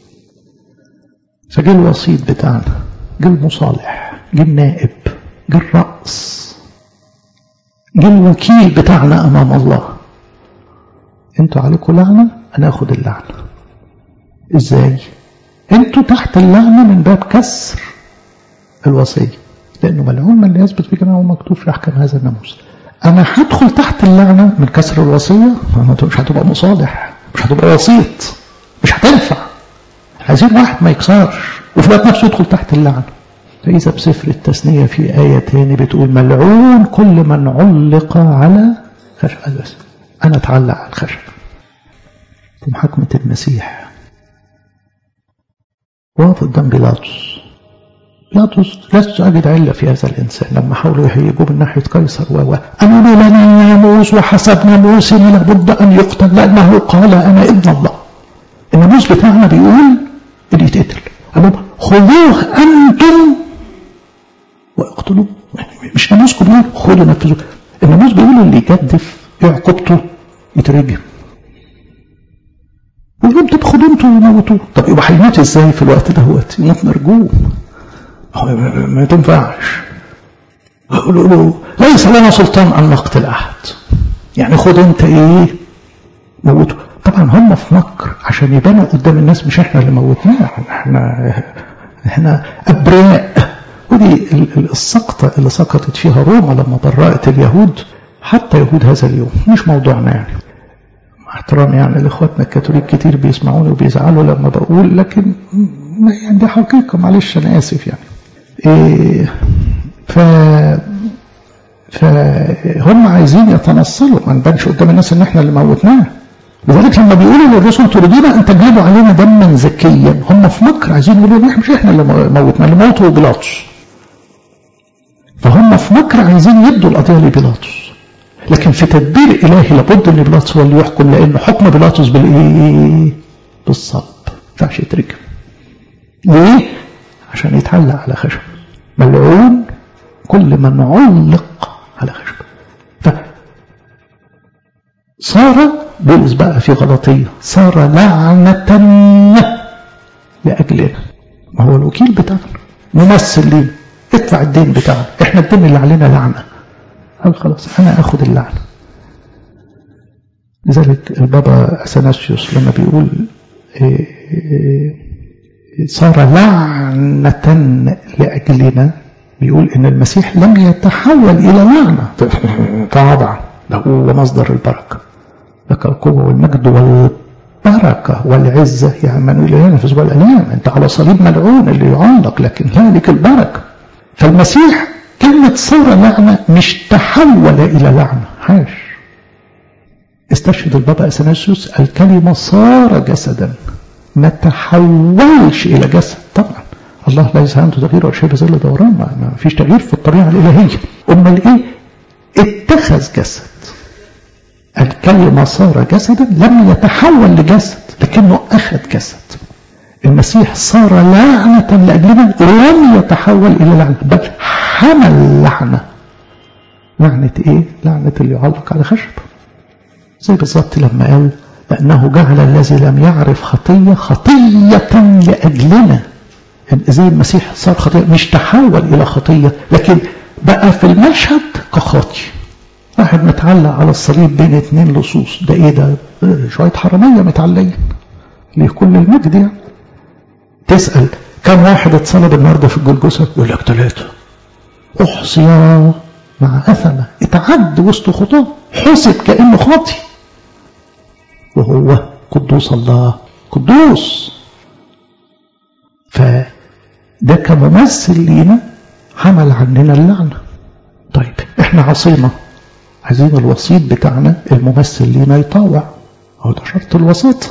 فجه الوسيط بتاعنا جه المصالح جه النائب جه الرأس جه الوكيل بتاعنا أمام الله انتوا عليكم لعنة أنا أخد اللعنة إزاي انتوا تحت اللعنة من باب كسر الوصية لأنه ملعون من لا يثبت في كلامه مكتوب في أحكام هذا الناموس أنا هدخل تحت اللعنة من كسر الوصية مش هتبقى مصالح مش هتبقى وسيط مش هتنفع عايزين واحد ما يكسرش وفي الوقت نفسه يدخل تحت اللعنة فإذا بسفر التثنية في آية تاني بتقول ملعون كل من علق على خشب بس أنا أتعلق على الخشب في محاكمة المسيح واقف قدام بيلاطس بيلاطس لست أجد علة في هذا الإنسان لما حاولوا يهيجوه من ناحية قيصر و أنا لنا ناموس وحسب ناموسنا لابد أن يقتل لأنه قال أنا ابن الله الناموس بتاعنا بيقول اللي يتقتل قال لهم خذوه أنتم واقتلوه مش ناموسكم بيقول خذوا نفذوه الناموس بيقول اللي يجدف ايه عقوبته يترجم ويقول طب خدوا انتوا وموتوه طب يبقى هيموت ازاي في الوقت دهوت يموت مرجوم ما تنفعش يقولوا له ليس لنا سلطان ان نقتل احد يعني خد انت ايه موته طبعا هم في مكر عشان يبانوا قدام الناس مش احنا اللي موتناه احنا احنا ابرياء ودي السقطة اللي سقطت فيها روما لما برأت اليهود حتى يهود هذا اليوم مش موضوعنا يعني مع احترامي يعني لاخواتنا الكاثوليك كتير بيسمعوني وبيزعلوا لما بقول لكن يعني دي حقيقة معلش أنا آسف يعني إيه ف فهم عايزين يتنصلوا ما نبانش قدام الناس ان احنا اللي موتناه لذلك لما بيقولوا للرسل تريدون ان تجلبوا علينا دما زكيا هم في مكر عايزين يقولوا ان احنا مش احنا اللي موتنا اللي موتوا بيلاطس هم في مكر عايزين يدوا القضيه لبيلاطس لكن في تدبير الهي لابد ان بيلاطس هو اللي يحكم لان حكم بيلاطس بالايه؟ بالصلب ما ينفعش يترجم ليه؟ عشان يتعلق على خشب ملعون كل من علق على خشب ف صار بولس بقى في غلطية صار لعنة لأجلنا ما هو الوكيل بتاعنا ممثل لينا ادفع الدين بتاعنا احنا الدين اللي علينا لعنة قال خلاص انا اخد اللعنة لذلك البابا اثناسيوس لما بيقول إيه إيه صار لعنة لأجلنا بيقول إن المسيح لم يتحول إلى لعنة طبعا ده هو مصدر البركة لك القوة والمجد والبركة والعزة يا من إلهنا في أسبوع الأيام أنت على صليب ملعون اللي يعلق لكن لا لك البركة فالمسيح كلمة صار لعنة مش تحول إلى لعنة حاش استشهد البابا أثناسيوس الكلمة صار جسدا ما تحولش إلى جسد طبعا الله ليس عنده تغيير ولا شيء بظل دوران ما فيش تغيير في الطبيعة الإلهية أمال إيه اتخذ جسد الكلمة صار جسدا لم يتحول لجسد لكنه أخذ جسد المسيح صار لعنة لأجلنا لم يتحول إلى لعنة بل حمل لعنة لعنة إيه؟ لعنة اللي يعلق على خشب زي بالظبط لما قال لأنه جعل الذي لم يعرف خطية خطية لأجلنا زي المسيح صار خطية مش تحول إلى خطية لكن بقى في المشهد كخاطي واحد متعلق على الصليب بين اتنين لصوص ده ايه ده شوية حرامية متعلقين لكل المجد يعني تسأل كم واحد اتصلب النهارده في الجلجسة يقول لك ثلاثة أحصي مع أثمة اتعد وسط خطاه حسب كأنه خاطي وهو قدوس الله قدوس فده كممثل لينا حمل عننا اللعنة طيب احنا عصينا عايزين الوسيط بتاعنا الممثل لينا يطاوع هو ده شرط الوساطة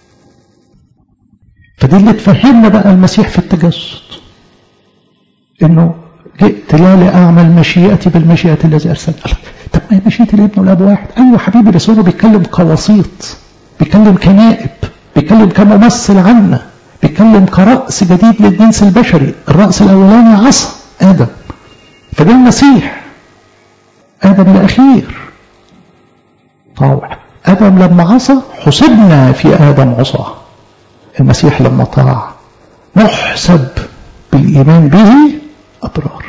فدي اللي تفهمنا بقى المسيح في التجسد انه جئت لا لاعمل مشيئتي بالمشيئة الذي ارسلني طب ما هي مشيئة الابن والاب واحد ايوه حبيبي بس هو بيتكلم كوسيط بيتكلم كنائب بيتكلم كممثل عنا بيتكلم كرأس جديد للجنس البشري الرأس الأولاني عصا آدم فده المسيح آدم الأخير طاوع آدم لما عصى حسبنا في آدم عصاه المسيح لما طاع محسب بالإيمان به أبرار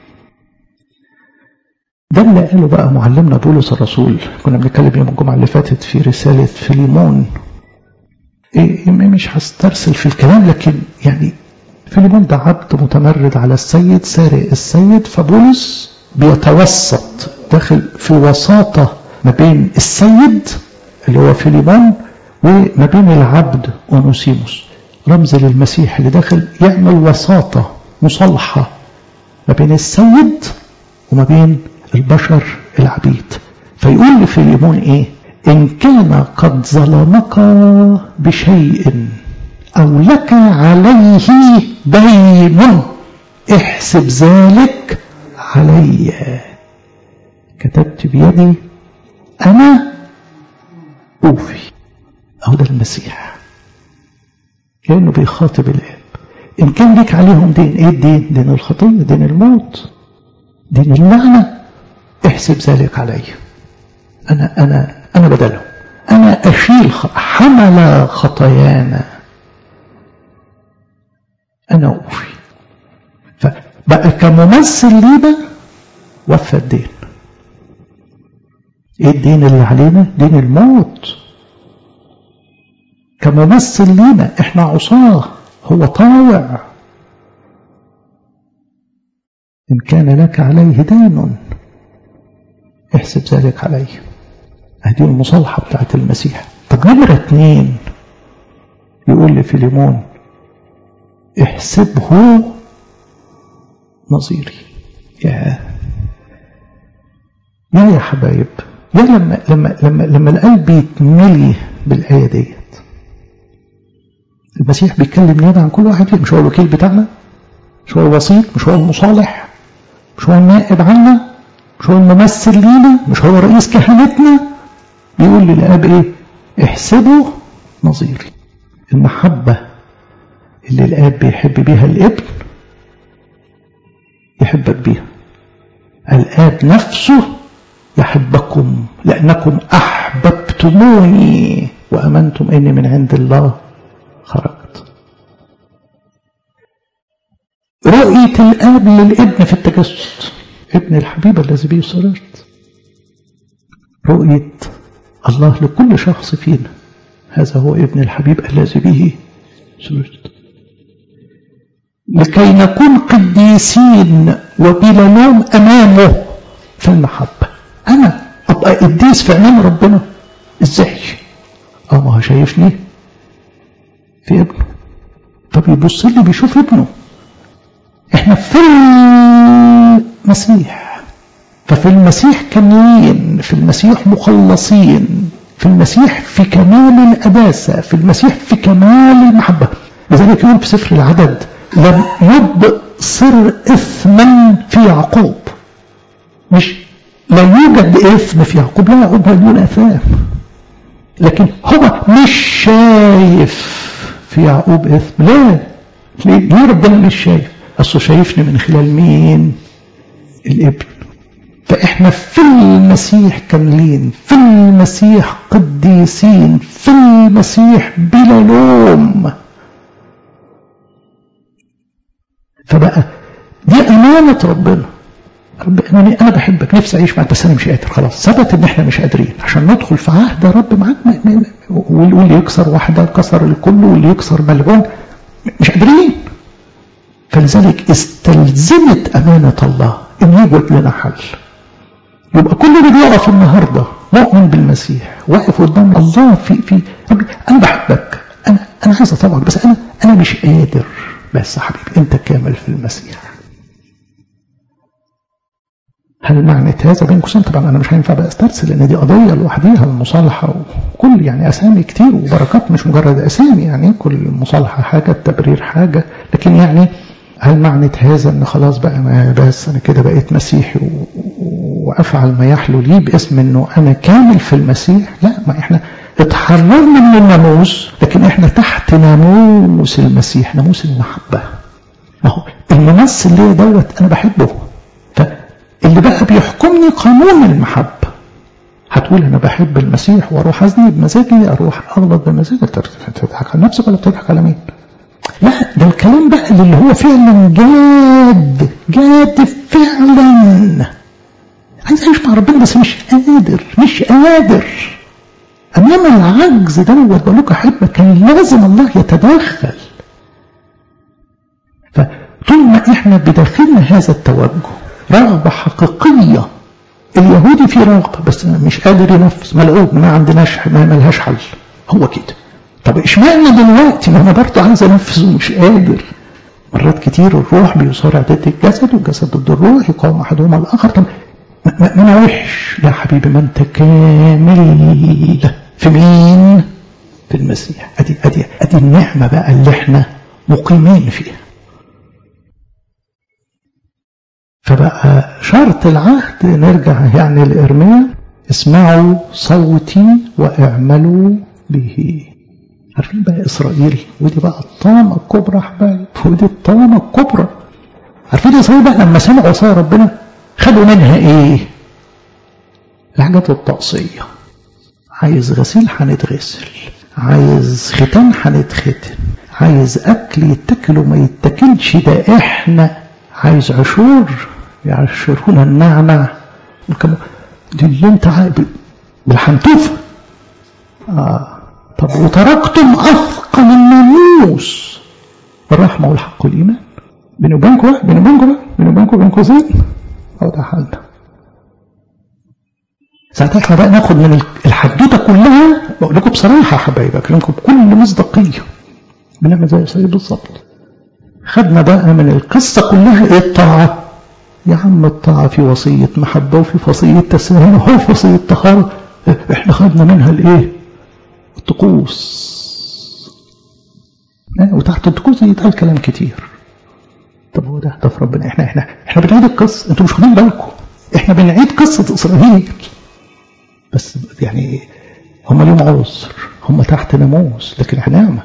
ده اللي قاله بقى معلمنا بولس الرسول كنا بنتكلم يوم الجمعة اللي فاتت في رسالة فيليمون إيه مش هسترسل في الكلام لكن يعني فيليمون ده عبد متمرد على السيد سارق السيد فبولس بيتوسط داخل في وساطة ما بين السيد اللي هو فيليمون وما بين العبد ونوسيموس رمز للمسيح اللي داخل يعمل وساطة مصالحة ما بين السيد وما بين البشر العبيد فيقول لفيليمون ايه إن كان قد ظلمك بشيء أو لك عليه دين احسب ذلك علي كتبت بيدي أنا أوفي أو ده المسيح كأنه بيخاطب الآب إن كان لك عليهم دين إيه الدين؟ دين الخطية دين الموت دين اللعنة احسب ذلك علي أنا أنا أنا بدلهم أنا أشيل حمل خطايانا أنا أوفي فبقى كممثل لينا وفى الدين ايه الدين اللي علينا دين الموت كممثل لينا احنا عصاه هو طاوع ان كان لك عليه دين احسب ذلك عليه هذه المصالحة بتاعت المسيح طب نمرة اتنين يقول لفيليمون احسبه نظيري يا يا يا حبايب يا لما لما لما لما القلب يتملي بالآية ديت المسيح بيتكلم نيابة عن كل واحد فيهم مش هو الوكيل بتاعنا مش هو الوسيط مش هو المصالح مش هو النائب عنا مش هو الممثل لينا مش هو رئيس كهنتنا بيقول للاب ايه احسبوا نظيري المحبة اللي الاب بيحب بيها الابن يحبك بيها الاب نفسه يحبكم لأنكم أحببتموني وأمنتم إني من عند الله خرجت رؤية الآب للابن في التجسد ابن الحبيب الذي به سررت رؤية الله لكل شخص فينا هذا هو ابن الحبيب الذي به سررت لكي نكون قديسين وبلا لوم أمامه في المحبة أنا أبقى قديس في عينين ربنا إزاي؟ أه ما هو شايفني في ابنه طب يبص لي بيشوف ابنه احنا في المسيح ففي المسيح كاملين في المسيح مخلصين في المسيح في كمال الأباسة في المسيح في كمال المحبة لذلك يقول في سفر العدد لم يبصر إثما في يعقوب مش لا يوجد إثم في يعقوب لا يعقوب مليون أثام لكن هو مش شايف في يعقوب إثم لا ليه, ليه ربنا مش شايف أصله شايفني من خلال مين الابن فإحنا في المسيح كاملين في المسيح قديسين في المسيح بلا لوم فبقى دي أمانة ربنا رب أنا أنا بحبك نفسي أعيش معاك بس أنا مش قادر خلاص ثبت إن إحنا مش قادرين عشان ندخل في عهد رب معاك واللي يكسر واحدة كسر الكل واللي يكسر ملعون مش قادرين فلذلك استلزمت أمانة الله إن يوجد لنا حل يبقى كل اللي بيقف النهاردة مؤمن بالمسيح واقف قدام الله في في أنا بحبك أنا أنا عايز أطوعك بس أنا أنا مش قادر بس يا حبيبي أنت كامل في المسيح هل معنى هذا بين قوسين طبعا انا مش هينفع بقى استرسل لان دي قضيه لوحديها المصالحه وكل يعني اسامي كتير وبركات مش مجرد اسامي يعني كل مصالحه حاجه التبرير حاجه لكن يعني هل معنى هذا ان خلاص بقى ما بس انا كده بقيت مسيحي وافعل ما يحلو لي باسم انه انا كامل في المسيح لا ما احنا اتحررنا من الناموس لكن احنا تحت ناموس المسيح ناموس المحبه ما هو الممثل ليه دوت انا بحبه اللي بقى بيحكمني قانون المحبة هتقول أنا بحب المسيح وأروح أزني بمزاجي أروح أغلط بمزاجي تضحك على نفسك ولا بتضحك على مين؟ لا ده الكلام بقى اللي هو فعلا جاد جاد فعلا عايز أعيش مع ربنا بس مش قادر مش قادر أمام العجز دوت بقول لكم أحبة كان لازم الله يتدخل فطول ما إحنا بداخلنا هذا التوجه رغبة حقيقية اليهودي في رغبة بس مش قادر ينفذ ملعوب ما عندناش ما ملهاش حل هو كده طب اشمعنى دلوقتي ما انا برضه عايز انفذ ومش قادر مرات كتير الروح بيصارع ضد الجسد والجسد ضد الروح يقاوم احدهما الاخر طب ما انا وحش لا حبيبي ما انت كامل في مين؟ في المسيح ادي ادي ادي النعمه بقى اللي احنا مقيمين فيها فبقى شرط العهد نرجع يعني لإرميا اسمعوا صوتي واعملوا به عارفين بقى إسرائيل ودي بقى الطامة الكبرى حبايب ودي الطامة الكبرى عارفين إسرائيل بقى لما سمعوا وصايا ربنا خدوا منها إيه؟ الحاجات الطقسية عايز غسيل هنتغسل عايز ختان هنتختن عايز أكل يتاكل وما يتاكلش ده إحنا عايز عشور يعشرون النعنع دي اللي انت بالحنتوفة آه. طب وتركتم أثقل الناموس الرحمة والحق والإيمان بيني وبينكم بيني وبينكم بيني وبينكم بين قوسين أو ده حالنا ساعتها احنا بقى ناخد من الحدوته كلها بقول لكم بصراحه يا حبايبي اكلمكم بكل مصداقيه بنعمل زي اسرائيل بالظبط خدنا بقى من القصة كلها ايه الطاعة يا عم الطاعة في وصية محبة وفي وصية تسامح وفي وصية تخار احنا خدنا منها الايه الطقوس وتحت الطقوس يتقال كلام كتير طب هو ده هدف ربنا احنا احنا احنا بنعيد القصه انتوا مش واخدين بالكم احنا بنعيد قصه اسرائيل بس يعني هم ليهم عذر هم تحت ناموس لكن احنا نعمه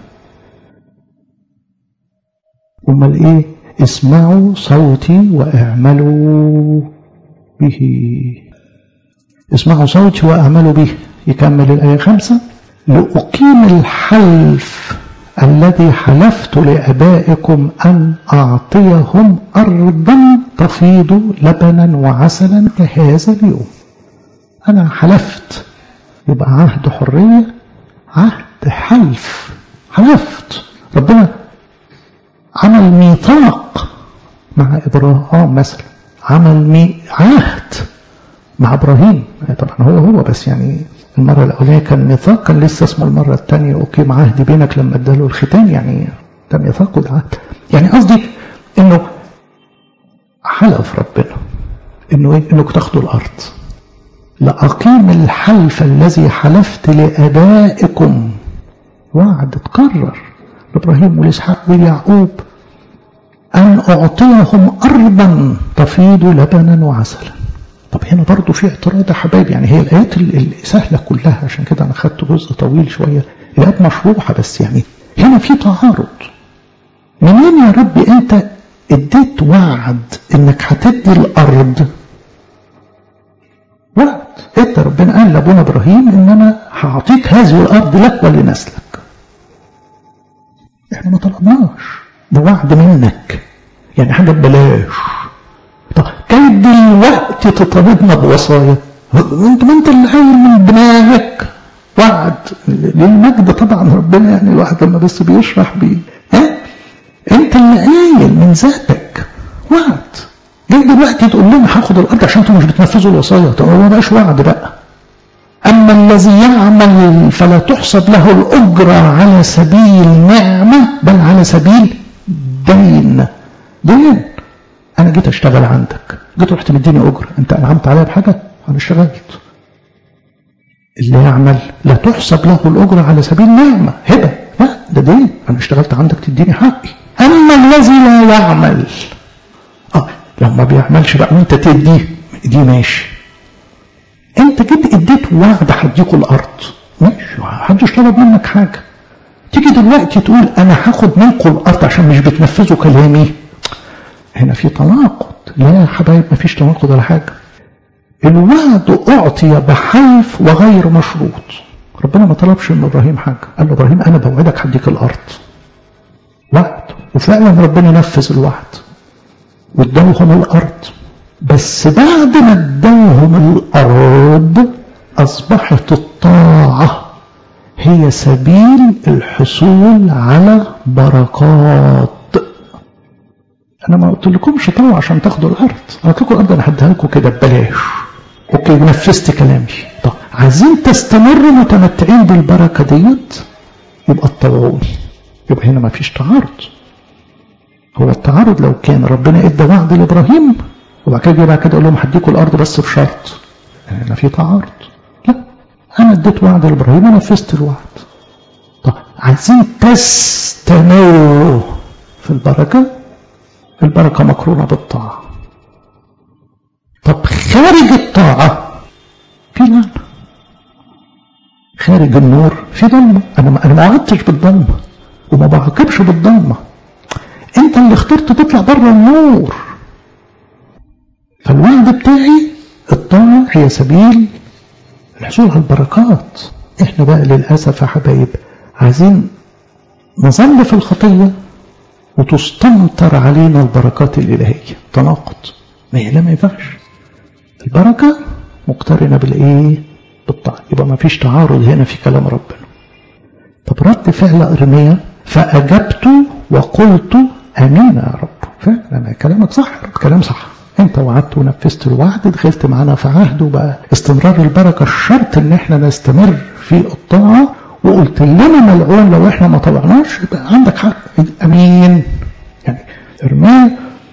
امال ايه اسمعوا صوتي واعملوا به اسمعوا صوتي واعملوا به يكمل الايه خمسه لأقيم الحلف الذي حلفت لآبائكم أن أعطيهم أرضا تفيض لبنا وعسلا كهذا اليوم أنا حلفت يبقى عهد حرية عهد حلف حلفت ربنا عمل ميثاق مع إبراهيم مثلا عمل مي عهد مع إبراهيم طبعا هو هو بس يعني المرة الأولانية كان ميثاق كان لسه اسمه المرة الثانية أقيم عهدي بينك لما اداله الختان يعني ده ميثاق وده عهد يعني قصدي إنه حلف ربنا إنه إيه؟ إنك تاخدوا الأرض لأقيم الحلف الذي حلفت لآبائكم وعد اتكرر لإبراهيم والإسحاق واليعقوب أن أعطيهم أرضا تفيض لبنا وعسلا طب هنا برضه في اعتراض يا حبايبي يعني هي الايات السهله كلها عشان كده انا خدت جزء طويل شويه الايات مشروحه بس يعني هنا في تعارض منين يا رب انت اديت وعد انك هتدي الارض وعد انت ربنا قال لابونا ابراهيم ان انا هعطيك هذه الارض لك ولنسلك احنا ما طلبناش ده وعد منك يعني حاجه ببلاش طب كي دلوقتي تطالبنا بوصايا انت ما انت اللي قايل من دماغك وعد للمجد طبعا ربنا يعني الواحد لما بس بيشرح بيه ها انت اللي قايل من ذاتك وعد جاي دلوقتي تقول لنا هاخد الارض عشان انتوا مش بتنفذوا الوصايا طب هو ما بقاش وعد بقى اما الذي يعمل فلا تحسب له الاجره على سبيل نعمه بل على سبيل دين دين انا جيت اشتغل عندك جيت رحت مديني اجره انت انعمت عليا بحاجه انا اشتغلت اللي يعمل لا تحسب له الاجره على سبيل نعمه هبه لا ده دين انا اشتغلت عندك تديني حقي اما الذي لا يعمل اه لو ما بيعملش بقى وانت تدي دي ماشي انت جيت اديت وعد هديكوا الارض ماشي محدش طلب منك حاجه تيجي دلوقتي تقول انا هاخد منكم الارض عشان مش بتنفذوا كلامي هنا في تناقض لا يا حبايب ما فيش تناقض ولا حاجة الوعد أعطي بحلف وغير مشروط ربنا ما طلبش من إبراهيم حاجة قال له إبراهيم أنا بوعدك هديك الأرض وعد وفعلا ربنا نفذ الوعد وادوهم الأرض بس بعد ما ادوهم الأرض أصبحت الطاعة هي سبيل الحصول على بركات انا ما قلت لكمش طلعوا عشان تاخدوا الارض انا قلت لكم الارض انا هديها لكم كده ببلاش اوكي نفذت كلامي طب عايزين تستمروا متمتعين بالبركه ديت يبقى اتطوعوني يبقى هنا ما فيش تعارض هو التعارض لو كان ربنا ادى وعد لابراهيم وبعد كده بعد كده اقول لهم هديكوا الارض بس بشرط هنا في تعارض لا انا اديت وعد لابراهيم ونفذت الوعد طب عايزين تستمروا في البركه البركة مقرونة بالطاعة طب خارج الطاعة في لعنة خارج النور في ضلمة أنا ما أنا ما وعدتش بالضلمة وما بعاقبش بالضلمة أنت اللي اخترت تطلع بره النور فالوعد بتاعي الطاعة هي سبيل الحصول على البركات احنا بقى للأسف يا حبايب عايزين نظل في الخطية وتستمطر علينا البركات الإلهية تناقض ما هي لا ما ينفعش البركة مقترنة بالإيه بالطاعة يبقى ما فيش تعارض هنا في كلام ربنا طب رد فعل أرمية فأجبت وقلت أمين يا رب فعلا كلامك صح كلام صح انت وعدت ونفذت الوعد دخلت معانا في عهد وبقى استمرار البركة الشرط ان احنا نستمر في الطاعة وقلت لنا ملعون لو احنا ما طلعناش يبقى عندك حق امين يعني ارميا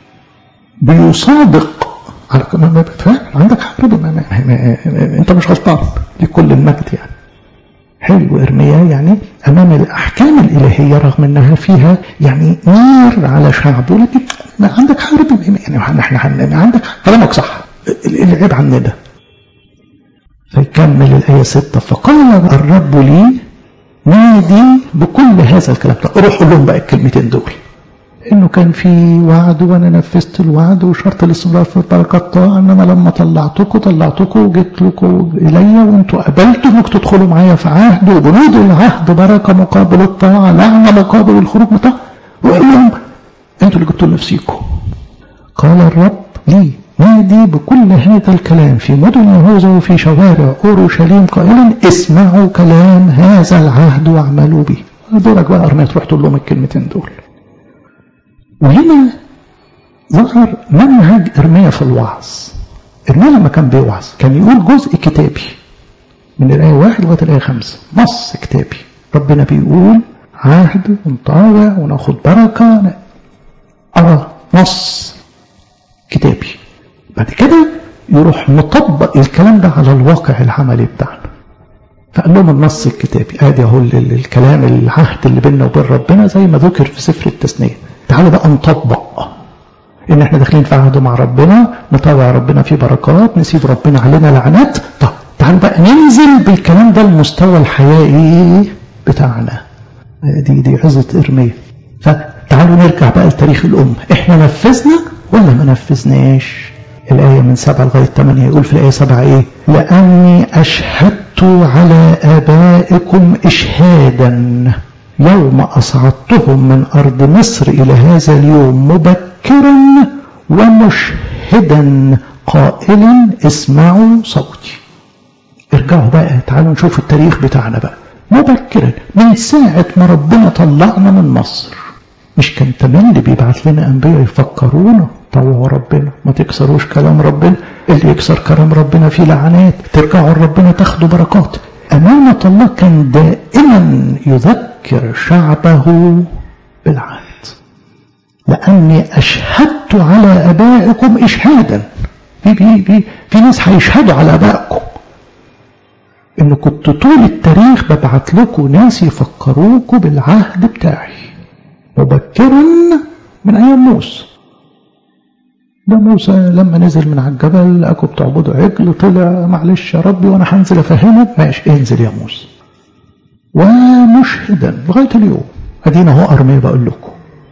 بيصادق على كمان فاهم عندك حق ربنا انت مش غلطان لكل المجد يعني حلو إرميا يعني أمام الأحكام الإلهية رغم أنها فيها يعني نير على شعبه لكن ما عندك حرب يعني احنا عندك كلامك صح العيب عننا ده فيكمل الآية 6 فقال الرب لي نادي بكل هذا الكلام روح قول لهم بقى الكلمتين دول انه كان في وعد وانا نفذت الوعد وشرط الاستمرار في البركات ان انا لما طلعتكم طلعتكم وجيت لكم الي وانتم قبلتوا انكم تدخلوا معايا في عهد وبنود العهد بركه مقابل الطاعه لعنه مقابل الخروج من الطاعه وقال لهم انتوا اللي جبتوا لنفسيكم قال الرب لي نادي بكل هذا الكلام في مدن يهوذا وفي شوارع اورشليم قائلا اسمعوا كلام هذا العهد واعملوا به دورك بقى ارميه تروح تقول لهم الكلمتين دول وهنا ظهر منهج ارميا في الوعظ ارميا لما كان بيوعظ كان يقول جزء كتابي من الآية واحد لغاية الآية خمسة نص كتابي ربنا بيقول عهد ونطاوع وناخد بركة اه نص كتابي بعد كده يروح مطبق الكلام ده على الواقع العملي بتاعنا فقال لهم النص الكتابي ادي اهو الكلام العهد اللي بيننا وبين ربنا زي ما ذكر في سفر التثنيه تعالوا بقى نطبق ان احنا داخلين في عهد مع ربنا نطوع ربنا في بركات نسيب ربنا علينا لعنات طب تعالوا بقى ننزل بالكلام ده المستوى الحيائي بتاعنا دي دي عزة ارميا فتعالوا نرجع بقى لتاريخ الأمة احنا نفذنا ولا ما نفذناش الآية من سبعة لغاية ثمانية يقول في الآية سبعة إيه لأني أشهدت على آبائكم إشهادا يوم أصعدتهم من أرض مصر إلى هذا اليوم مبكرا ومشهدا قائلا اسمعوا صوتي ارجعوا بقى تعالوا نشوف التاريخ بتاعنا بقى مبكرا من ساعة ما ربنا طلعنا من مصر مش كان تملي بيبعت لنا أنبياء يفكرونا طوعوا ربنا ما تكسروش كلام ربنا اللي يكسر كلام ربنا فيه لعنات ترجعوا لربنا تاخدوا بركات أمانة الله كان دائما يذكر شعبه بالعهد لأني أشهدت على أبائكم إشهادا في, في, في, في ناس هيشهدوا على أبائكم إن كنت طول التاريخ ببعت لكم ناس يفكروكم بالعهد بتاعي مبكرا من أيام موسى ده موسى لما نزل من على الجبل لقوا بتعبدوا عجل طلع معلش يا ربي وانا هنزل افهمك ماشي انزل يا موسى ومشهدا لغايه اليوم ادينا اهو ارميه بقول لكم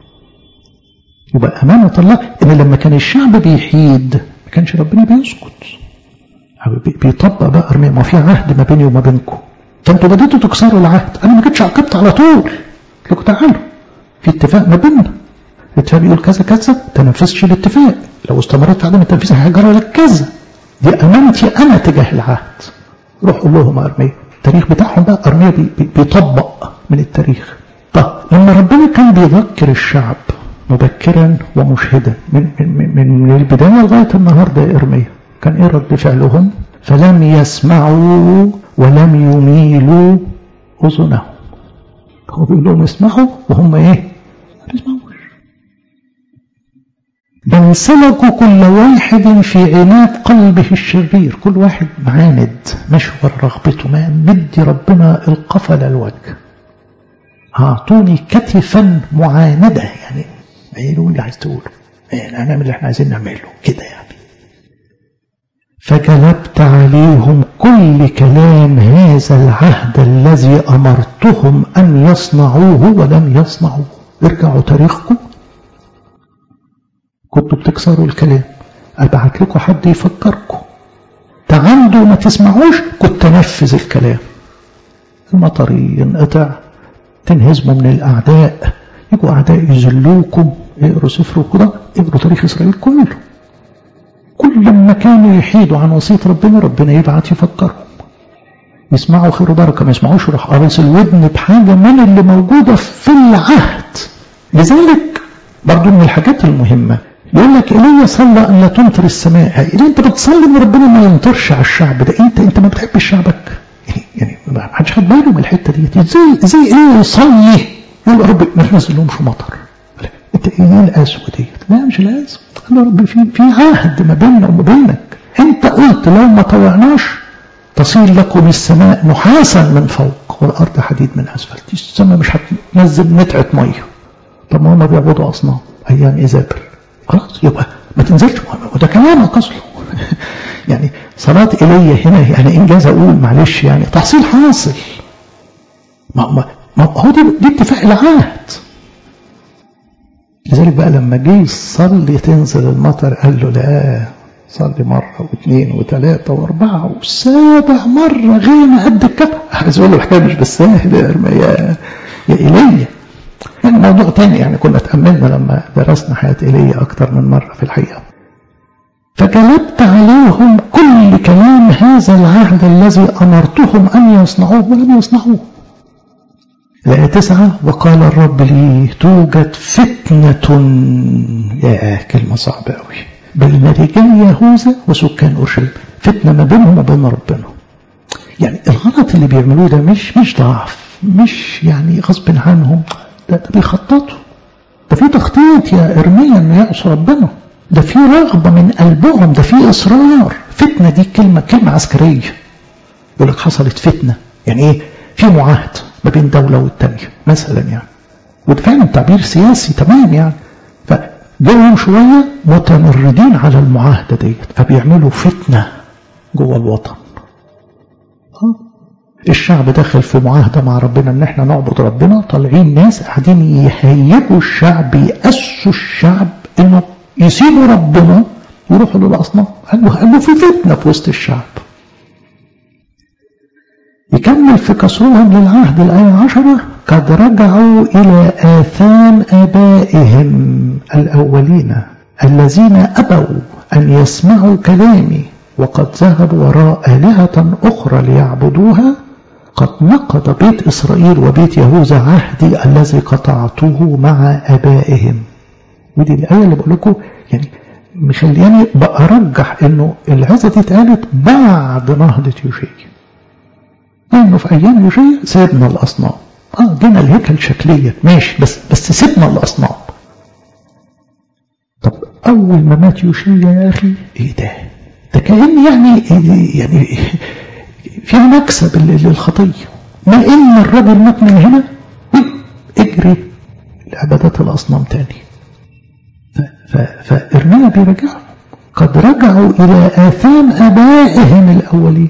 يبقى امانه الله ان لما كان الشعب بيحيد ما كانش ربنا بيسكت بيطبق بقى ارميه ما في عهد ما بيني وما بينكم فانتوا بديتوا تكسروا العهد انا ما جيتش عاقبت على طول لكم تعالوا في اتفاق ما بيننا الاتفاق بيقول كذا كذا تنفذش الاتفاق لو استمرت عدم التنفيذ هيجرى لك كذا دي امانتي انا تجاه العهد روح قول لهم ارميه التاريخ بتاعهم بقى ارميه بي بي بيطبق من التاريخ طب لما ربنا كان بيذكر الشعب مبكرا ومشهدا من, من, من, من البدايه لغايه النهارده يا ارميه كان ايه رد فعلهم فلم يسمعوا ولم يميلوا اذنهم هو بيقول لهم اسمعوا وهم ايه ما يسمعوش بل سلكوا كل واحد في عناد قلبه الشرير كل واحد معاند مشور رغبته ما مدي ربنا القفل الوجه أعطوني كتفا معاندة يعني ايه اللي عايز تقوله يعني هنعمل اللي احنا عايزين نعمله كده يعني فجلبت عليهم كل كلام هذا العهد الذي أمرتهم أن يصنعوه ولم يصنعوه ارجعوا تاريخكم كنتوا بتكسروا الكلام ابعت لكم حد يفكركم تعندوا ما تسمعوش كنت تنفذ الكلام المطر ينقطع تنهزموا من الاعداء يجوا اعداء يذلوكم اقروا سفر كده اقروا تاريخ اسرائيل كله كل ما كانوا يحيدوا عن وصيه ربنا ربنا يبعت يفكرهم يسمعوا خير وبركه ما يسمعوش يروح قابس الودن بحاجه من اللي موجوده في العهد لذلك برضو من الحاجات المهمه يقول لك ايليا صلى ان لا تمطر السماء ايليا انت بتصلي ان ربنا ما يمطرش على الشعب ده انت انت ما بتحبش شعبك يعني يعني ما حدش خد باله من الحته دي ازاي ازاي ايه يصلي يقول يا رب ما تنزل لهمش مطر انت ايه القسوه ديت لا مش القسوه يا رب في في عهد ما بيننا وما بينك انت قلت لو ما طوعناش تصير لكم السماء نحاسا من فوق والارض حديد من اسفل دي السماء مش هتنزل نتعه ميه طب ما هم بيعبدوا اصنام ايام ايزابل خلاص يبقى ما تنزلش وده كلامك اصله يعني صلاة ايليا هنا يعني انجاز اقول معلش يعني تحصيل حاصل ما ما ما هو دي, دي اتفاق العهد لذلك بقى لما جه يصلي تنزل المطر قال له لا صلي مرة واثنين وثلاثة وأربعة وسابع مرة غير قد الكف عايز أقول له الحكاية مش بالساهل يا يا يا إيليا يعني موضوع تاني يعني كنا تأملنا لما درسنا حياة إيليا أكتر من مرة في الحقيقة فجلبت عليهم كل كلام هذا العهد الذي أمرتهم أن يصنعوه ولم يصنعوه الآية تسعة وقال الرب لي توجد فتنة يا كلمة صعبة أوي بين رجال يهوذا وسكان أورشليم فتنة ما بينهم وبين ربنا يعني الغلط اللي بيعملوه ده مش مش ضعف مش يعني غصب عنهم ده, ده بيخططوا ده في تخطيط يا إرميا إنه يعصوا ربنا ده في رغبة من قلبهم ده في إصرار فتنة دي كلمة كلمة عسكرية يقول لك حصلت فتنة يعني إيه في معاهدة ما بين دولة والتانية مثلا يعني وده فعلا تعبير سياسي تمام يعني فجاهم شوية متمردين على المعاهدة ديت فبيعملوا فتنة جوه الوطن الشعب داخل في معاهدة مع ربنا ان احنا نعبد ربنا طالعين ناس قاعدين يهيجوا الشعب يأسوا الشعب انه يسيبوا ربنا ويروحوا للأصنام قال له قال له في فتنة في وسط الشعب يكمل في كسرهم للعهد الآية عشرة قد رجعوا إلى آثام آبائهم الأولين الذين أبوا أن يسمعوا كلامي وقد ذهبوا وراء آلهة أخرى ليعبدوها قد نقض بيت إسرائيل وبيت يهوذا عهدي الذي قطعته مع آبائهم ودي الآية اللي بقول لكم يعني مخلياني بأرجح إنه العزة دي اتقالت بعد نهضة يوشيا لأنه في أيام يوشيا سيبنا الأصنام اه جينا الهيكل شكليا ماشي بس بس سيبنا الأصنام طب أول ما مات يوشيا يا أخي إيه ده؟ ده كأن يعني يعني فيها مكسب للخطية ما إن الرجل مات من هنا اجري لعبادات الأصنام تاني فإرميا بيرجعوا قد رجعوا إلى آثام آبائهم الأولين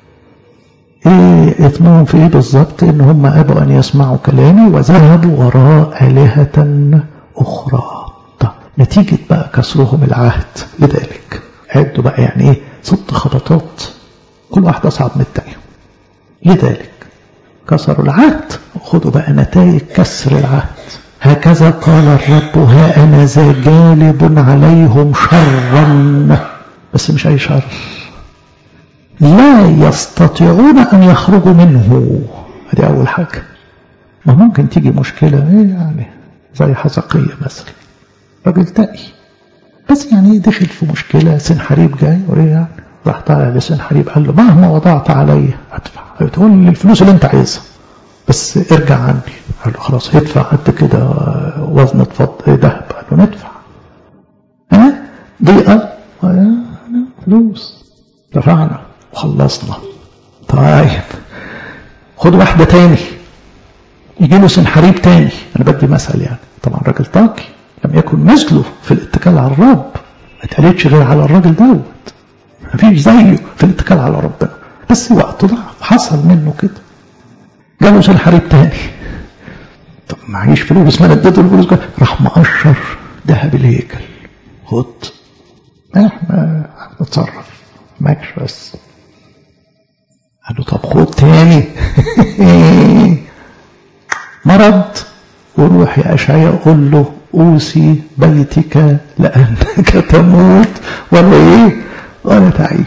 إيه إثمهم في إيه بالظبط إن هم أبوا أن يسمعوا كلامي وذهبوا وراء آلهة أخرى طب نتيجة بقى كسرهم العهد لذلك عدوا بقى يعني إيه ست خبطات كل واحدة أصعب من الثانية لذلك كسروا العهد خدوا بقى نتائج كسر العهد هكذا قال الرب ها أنا ذا جالب عليهم شرا بس مش أي شر لا يستطيعون أن يخرجوا منه هذه أول حاجة ما ممكن تيجي مشكلة إيه يعني زي حزقية مثلا راجل تقي بس يعني دخل في مشكلة سنحريب جاي وريه يعني راح طالع لسنحريب قال له مهما وضعت علي أدفع تقول لي الفلوس اللي أنت عايزها بس ارجع عني قال له خلاص ادفع قد كده وزن ذهب قال له ندفع ها ضيقة فلوس دفعنا وخلصنا طيب خد واحدة تاني يجي له سنحريب تاني انا بدي مثل يعني طبعا راجل طاقي لم يكن مثله في الاتكال على الرب ما اتقالتش غير على الراجل دوت مفيش زيه في الاتكال على ربنا بس وقت ضعف حصل منه كده جاله سنحريب تاني طب معيش فلوس ما نديته الفلوس راح مقشر ذهب الهيكل خد احنا نتصرف معكش بس قال له طب خد تاني مرض وروح يا أشعياء قول له أوصي بيتك لأنك تموت ولا إيه ولا تعيش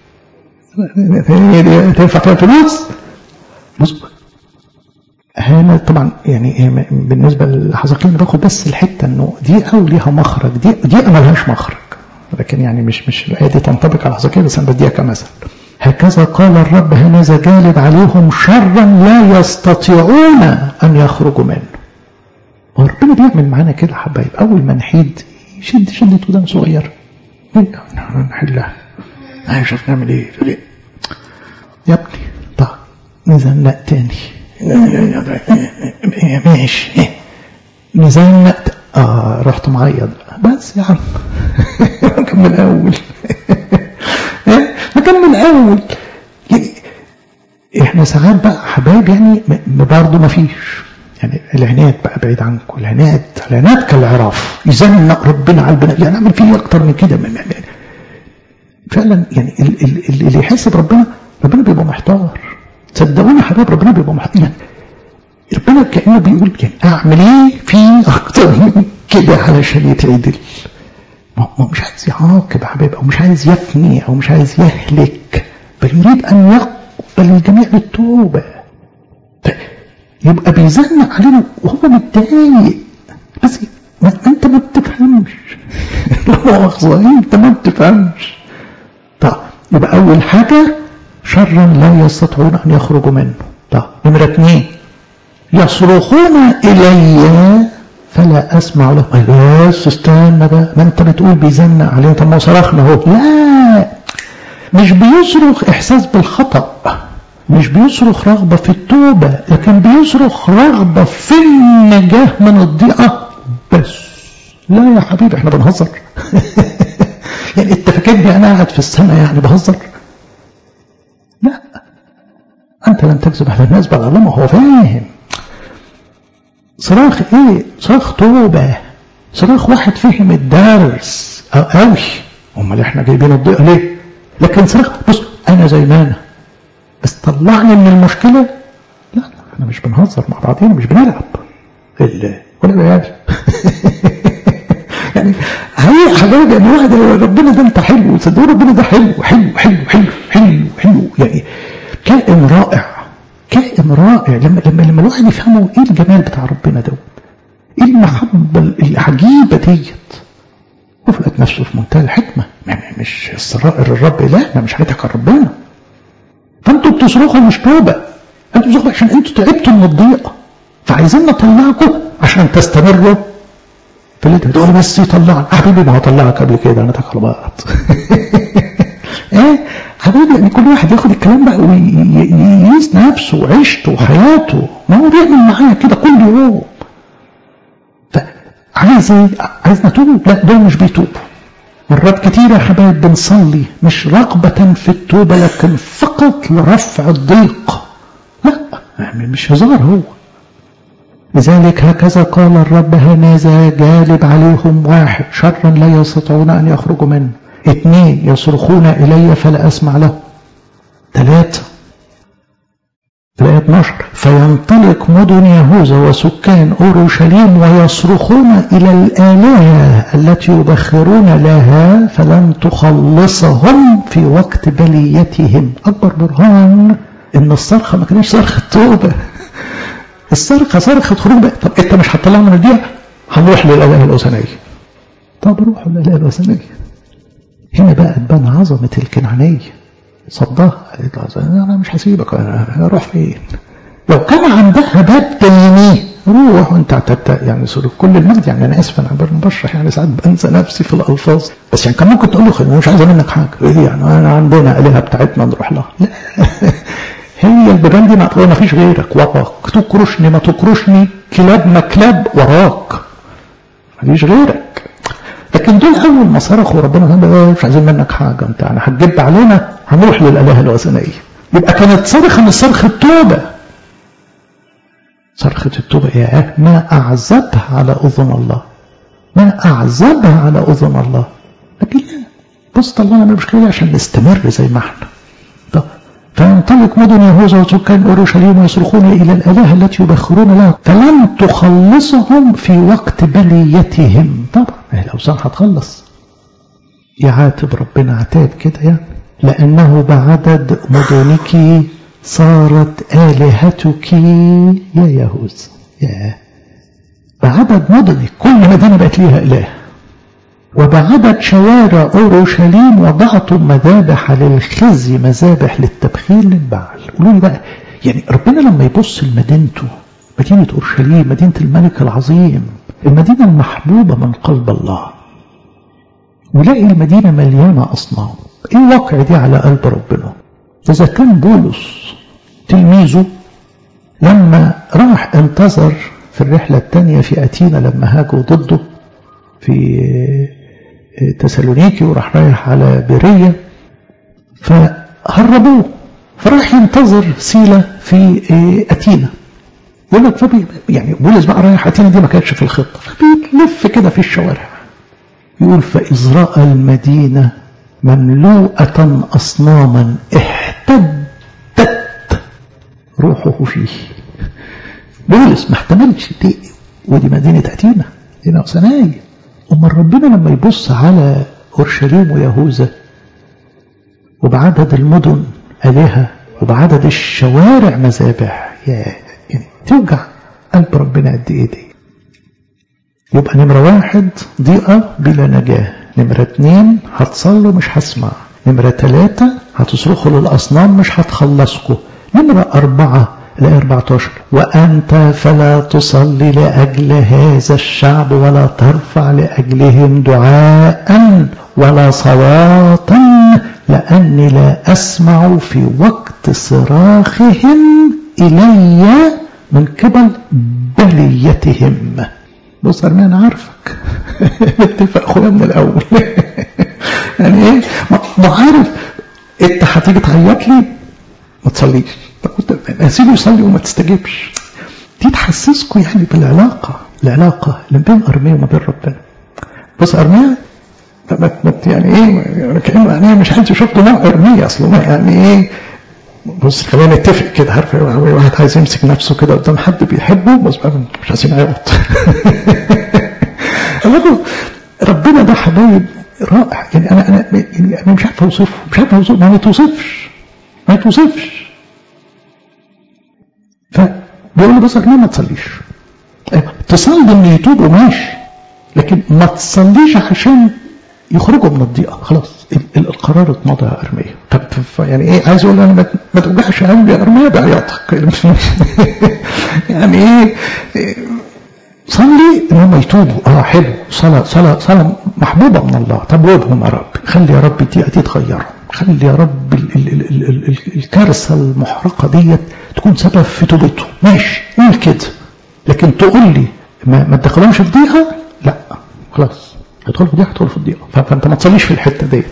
تنفع فيها فلوس بص هنا طبعا يعني بالنسبة للحزقين باخد بس الحتة انه دي او ليها مخرج دي دي ما لهاش مخرج لكن يعني مش مش الآية دي تنطبق على الحزقين بس انا بديها كمثل هكذا قال الرب هنذا جالب عليهم شرا لا يستطيعون ان يخرجوا منه وربنا بيعمل معانا كده حبايب اول ما نحيد يشد شدة ودان صغيرة نحلها عايز نعمل ايه يا ابني طب نزنق تاني ماشي نزنق اه رحت معيط بس يا عم ما كان من الاول ما كان من الاول يعني احنا ساعات بقى حبايب يعني برضه ما فيش يعني العناد بقى بعيد عنكم العناد العناد كالعراف يزنق ربنا على البنات يعني اعمل فيه اكتر من كده يعني فعلا يعني اللي يحس بربنا ربنا بيبقى محتار صدقوني يا حبايب ربنا بيبقى محتار يعني ربنا كانه بيقول يعني اعمل ايه في اكتر من كده علشان يتعدل ما هو مش عايز يعاقب يا حبايب او مش عايز يفني او مش عايز يهلك بل يريد ان يقبل الجميع بالتوبه يبقى بيزنق علينا وهو متضايق بس ما انت ما بتفهمش لا مؤاخذة انت ما بتفهمش طب يبقى اول حاجة شرا لا يستطيعون ان يخرجوا منه طب نمرة اثنين يصرخون الي فلا اسمع له بس استنى بقى ما انت بتقول بيزنق علينا طب ما صرخنا اهو لا مش بيصرخ احساس بالخطأ مش بيصرخ رغبة في التوبة لكن بيصرخ رغبة في النجاة من الضيقة بس لا يا حبيبي احنا بنهزر يعني انت فاكرني انا قاعد في السماء يعني بهزر لا انت لن تكذب على الناس بل الله ما هو فاهم صراخ ايه صراخ توبة صراخ واحد فهم الدرس قوي امال احنا جايبين الضيقة ليه لكن صراخ بص انا زي ما انا بس طلعني من المشكلة لا احنا مش بنهزر مع بعضينا مش بنلعب ولا بيال يعني هي حبايبي يعني واحد ربنا ده انت حلو صدقوا ربنا ده حلو حلو حلو حلو حلو حلو يعني كائن رائع كائن رائع لما لما لما الواحد يفهمه ايه الجمال بتاع ربنا دوت ايه المحبه العجيبه ديت وفقت نفسه في منتهى الحكمه مش السرائر الرب الهنا مش هيضحك ربنا فانتوا بتصرخوا مش توبه انتوا بتصرخوا عشان انتوا تعبتوا من الضيقه فعايزين نطلعكم عشان تستمروا في اللي انت بتقول بس يطلعني حبيبي ما هو طلعك قبل كده انا على بعض ايه حبيبي يعني كل واحد ياخد الكلام بقى ويقيس نفسه وعيشته وحياته ما هو بيعمل معايا كده كل يوم عايز ايه؟ عايز نتوب؟ لا دول مش بيتوبوا مرات كتيرة يا حبايب بنصلي مش رغبة في التوبة لكن فقط لرفع الضيق لا يعني مش هزار هو لذلك هكذا قال الرب هنذا جالب عليهم واحد شرا لا يستطيعون أن يخرجوا منه اثنين يصرخون إلي فلا أسمع له ثلاثة في الآية 12 فينطلق مدن يهوذا وسكان أورشليم ويصرخون إلى الآلهة التي يبخرون لها فلن تخلصهم في وقت بليتهم أكبر برهان إن الصرخة ما كانش صرخة توبة الصرخة صرخة خروج بقى طب أنت مش هتطلعنا من الدقيقة هنروح للآلهة الوثنية طب روحوا للآلهة الوثنية هنا بقى تبان عظمة الكنعانية صدها قالت له انا مش هسيبك انا اروح فين لو كان عندها باب تاني روح وانت يعني سوري كل المجد يعني انا اسف انا بشرح يعني ساعات بنسى نفسي في الالفاظ بس يعني كان ممكن تقول له خير مش عايزه منك حاجه ايه يعني انا عندنا الهه بتاعتنا نروح لها لا هي البيبان دي ما فيش غيرك وراك تكرشني ما تكرشني كلاب ما كلاب وراك ما فيش غيرك لكن دول اول ما صرخوا ربنا قال مش عايزين منك حاجه انت يعني هتجب علينا هنروح للالهه الوثنيه يبقى كانت صرخه من صرخ التوبه صرخه التوبه يا ما اعزبها على اذن الله ما اعزبها على اذن الله لكن لا بص طلعنا من المشكله عشان نستمر زي ما احنا طب فينطلق مدن يهوذا وسكان اورشليم ويصرخون الى الالهه التي يبخرون لها فلن تخلصهم في وقت بليتهم طبعا الاوثان هتخلص يعاتب ربنا عتاب كده يعني لانه بعدد مدنك صارت الهتك يا يهوذا يا بعدد مدنك كل مدينه بقت ليها اله وبعدد شوارع أورشليم وضعتم مذابح للخزي مذابح للتبخير للبعل قولوا لي بقى يعني ربنا لما يبص لمدينته مدينة أورشليم مدينة الملك العظيم المدينة المحبوبة من قلب الله ولاقي المدينة مليانة أصنام إيه الواقع دي على قلب ربنا إذا كان بولس تلميذه لما راح انتظر في الرحلة الثانية في أتينا لما هاجوا ضده في تسالونيكي وراح رايح على بيرية فهربوه فراح ينتظر سيلة في أتينا يقول لك فبي يعني بولس بقى رايح أتينا دي ما كانتش في الخطة فبيتلف كده في الشوارع يقول فإذ رأى المدينة مملوءة أصناما احتدت روحه فيه بولس ما احتملش دي ودي مدينة أتينا دي نقصناية أمال ربنا لما يبص على أورشليم ويهوذا وبعدد المدن آلهة وبعدد الشوارع مذابح يعني توجع قلب ربنا قد إيه دي يبقى نمرة واحد ضيقة بلا نجاة نمرة اتنين هتصلوا مش هسمع نمرة تلاتة هتصرخوا للأصنام مش هتخلصكوا نمرة أربعة الآية 14 وأنت فلا تصلي لأجل هذا الشعب ولا ترفع لأجلهم دعاء ولا صلاة لأني لا أسمع في وقت صراخهم إلي من قبل بليتهم بص أرمي أنا عارفك اتفق أخويا من الأول يعني إيه ما عارف أنت هتيجي تعيط لي ما تصليش طب سيبه يصلي وما تستجيبش دي تحسسكم يعني بالعلاقة العلاقة اللي بين أرميا وما بين ربنا بص أرميا يعني ايه كأنه يعني مش عايز يشوف نوع أرميا أصلا يعني ايه بص خلينا نتفق كده عارف واحد عايز يمسك نفسه كده قدام حد بيحبه بس مش عايزين يعيط ربنا ده حبايب رائع يعني انا انا يعني انا مش عارف اوصفه مش عارف اوصفه ما يتوصفش ما يتوصفش فبيقول له بص ما تصليش تصلي ان يتوبوا ماشي لكن ما تصليش عشان يخرجوا من الضيقه خلاص القرار اتمضى يا ارميه طب يعني ايه عايز اقول انا ما توجعش قلبي يا ارميه بعياطك يعني ايه صلي ان هم يتوبوا اه حلو صلاه صلاه صلاه محبوبه من الله طب وابهم يا رب خلي يا رب الضيقه دي تغيرهم خلي يا رب ال ال ال ال ال الكارثه المحرقه ديت تكون سبب في توبته ماشي قول كده لكن تقول لي ما, ما تدخلهمش في ضيقه لا خلاص هتدخل في ضيقه هتدخل في الضيقه فانت ما تصليش في الحته ديت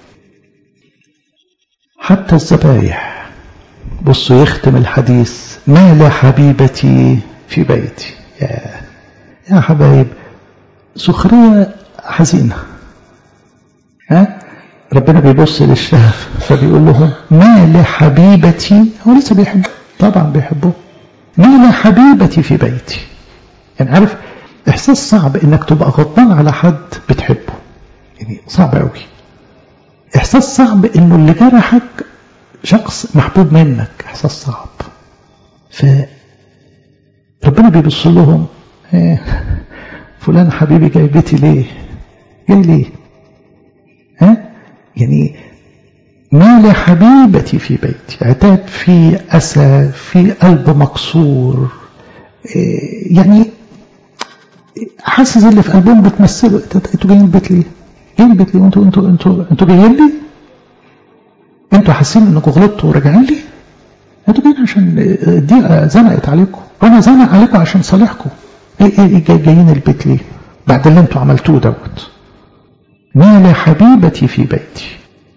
حتى الذبايح بصوا يختم الحديث ما لحبيبتي في بيتي يا يا حبايب سخرية حزينة ها ربنا بيبص للشهف فبيقول لهم ما لحبيبتي هو لسه بيحبه طبعا بيحبه ما لحبيبتي في بيتي يعني عارف احساس صعب انك تبقى غضبان على حد بتحبه يعني صعب قوي احساس صعب انه اللي جرحك شخص محبوب منك احساس صعب ف ربنا بيبص لهم ايه فلان حبيبي جاي بيتي ليه جاي ليه ها يعني ما لحبيبتي في بيتي عتاب في أسى في قلب مكسور إيه يعني حاسس اللي في قلبهم بتمثلوا انتوا جايين البيت ليه؟ جايين البيت ليه؟ انتوا انتوا انتوا انتوا جايين لي؟ انتوا حاسين انكم غلطتوا وراجعين لي؟ انتوا جايين عشان الضيقه زنقت عليكم وانا زنق عليكم عشان صالحكم ايه ايه جاي جايين البيت ليه؟ بعد اللي انتوا عملتوه دوت ما لحبيبتي في بيتي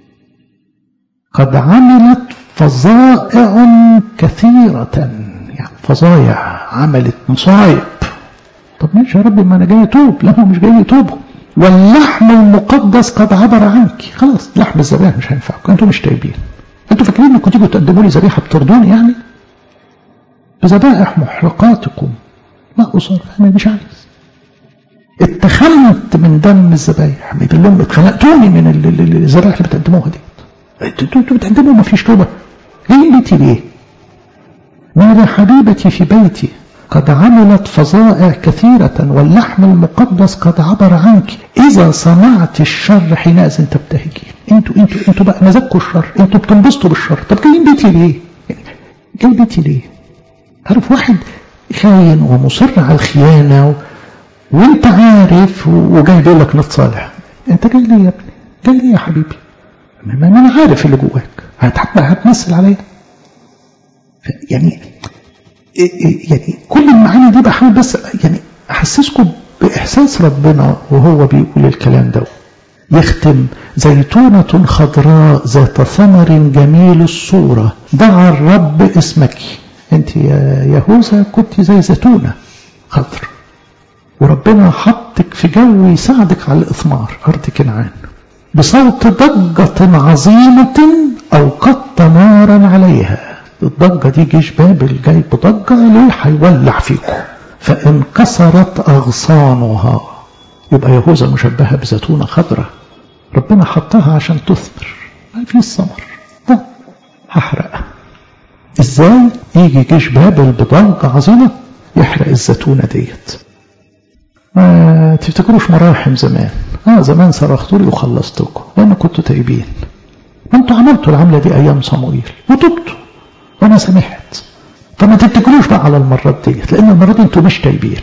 قد عملت فظائع كثيرة يعني فظايع عملت مصايب طب ماشي يا رب ما انا جاي اتوب لا هو مش جاي يتوبوا واللحم المقدس قد عبر عنك خلاص لحم الذبائح مش هينفعكم انتوا مش تايبين انتوا فاكرين انكم تيجوا تقدموا لي ذبيحه بترضوني يعني بذبائح محرقاتكم لا أصر أنا مش عايز اتخنت من دم الذبايح بيقول لهم اتخنقتوني من الذبائح اللي بتقدموها دي انتوا انتوا بتقدموا ما فيش توبه ليه بيتي ليه؟ ما حبيبتي في بيتي قد عملت فظائع كثيرة واللحم المقدس قد عبر عنك إذا صنعت الشر حينئذ تبتهجين انتوا انتوا انتوا بقى مزاجكم الشر انتوا بتنبسطوا بالشر طب جايين بيتي ليه؟ جاي بيتي ليه؟ عارف واحد خاين ومصر على الخيانة و... وانت عارف وجاي بيقول لك نتصالح انت جاي ليه يا ابني؟ جاي ليه يا حبيبي؟ ما انا عارف اللي جواك هتمثل عليا يعني يعني كل المعاني دي بحاول بس يعني احسسكم باحساس ربنا وهو بيقول الكلام ده يختم زيتونة خضراء ذات ثمر جميل الصورة دعا الرب اسمك انت يا يهوذا كنت زي زيتونة خضر وربنا حطك في جو يساعدك على الإثمار أرض كنعان بصوت ضجة عظيمة أوقدت نارا عليها الضجة دي جيش بابل جاي بضجة ليه هيولع فيكم فانكسرت أغصانها يبقى يهوذا مشبهة بزيتونة خضراء ربنا حطها عشان تثمر ما في الثمر ده هحرقها ازاي يجي جيش بابل بضجة عظيمة يحرق الزيتونة ديت ما تفتكروش مراحم زمان اه زمان صرختوا لي وخلصتكم لان كنتوا تايبين ما انتوا عملتوا العملة دي ايام صموئيل وتبتوا وانا سمحت فما تفتكروش بقى على المرات ديت لان المرات دي انتوا مش تايبين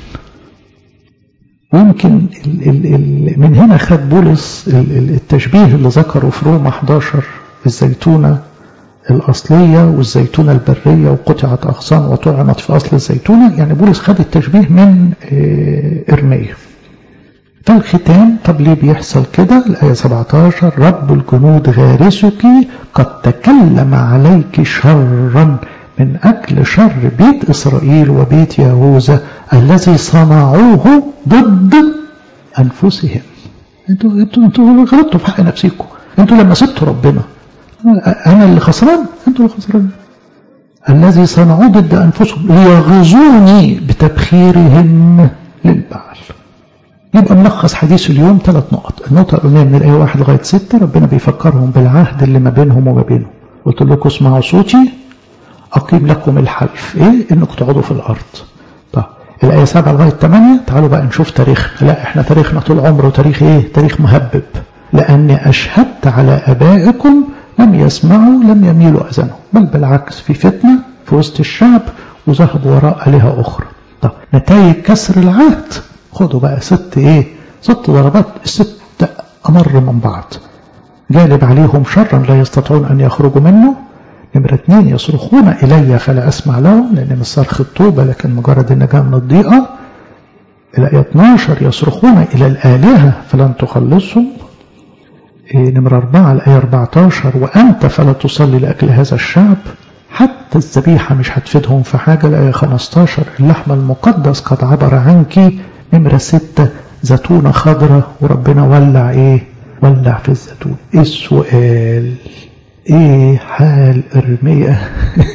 ويمكن ال ال ال من هنا خد بولس التشبيه اللي ذكره في روما 11 الزيتونة الأصلية والزيتونة البرية وقطعت أغصان وطعنت في أصل الزيتونة يعني بولس خد التشبيه من إرميا فالختام طب ليه بيحصل كده الآية 17 رب الجنود غارسك قد تكلم عليك شرا من أجل شر بيت إسرائيل وبيت يهوذا الذي صنعوه ضد أنفسهم انتوا انتوا انتوا غلطتوا في حق نفسكم انتوا لما سبتوا ربنا انا اللي خسران انتوا اللي خسران الذي صنعوه ضد انفسهم ليغزوني بتبخيرهم للبعل يبقى ملخص حديث اليوم ثلاث نقط النقطة الأولانية من الآية واحد لغاية ستة ربنا بيفكرهم بالعهد اللي ما بينهم وما بينه قلت لكم اسمعوا صوتي أقيم لكم الحلف إيه إنكم تقعدوا في الأرض طب الآية 7 لغاية 8 تعالوا بقى نشوف تاريخنا لا إحنا تاريخنا طول عمره تاريخ إيه تاريخ مهبب لأني أشهدت على أبائكم لم يسمعوا لم يميلوا أذنهم بل بالعكس في فتنة في وسط الشعب وذهبوا وراء آلهة أخرى طب نتائج كسر العهد خدوا بقى ست إيه ست ضربات الست أمر من بعض جالب عليهم شرا لا يستطيعون أن يخرجوا منه نمرة اثنين يصرخون إلي فلا أسمع لهم لأن مش صرخ الطوبة لكن مجرد النجاة من الضيقة الآية 12 يصرخون إلى الآلهة فلن تخلصهم إيه نمرة أربعة الآية 14 وأنت فلا تصلي لأجل هذا الشعب حتى الذبيحة مش هتفيدهم في حاجة الآية 15 اللحم المقدس قد عبر عنك نمرة ستة زيتونة خضرة وربنا ولع إيه ولع في الزيتون إيه السؤال ايه حال ارميا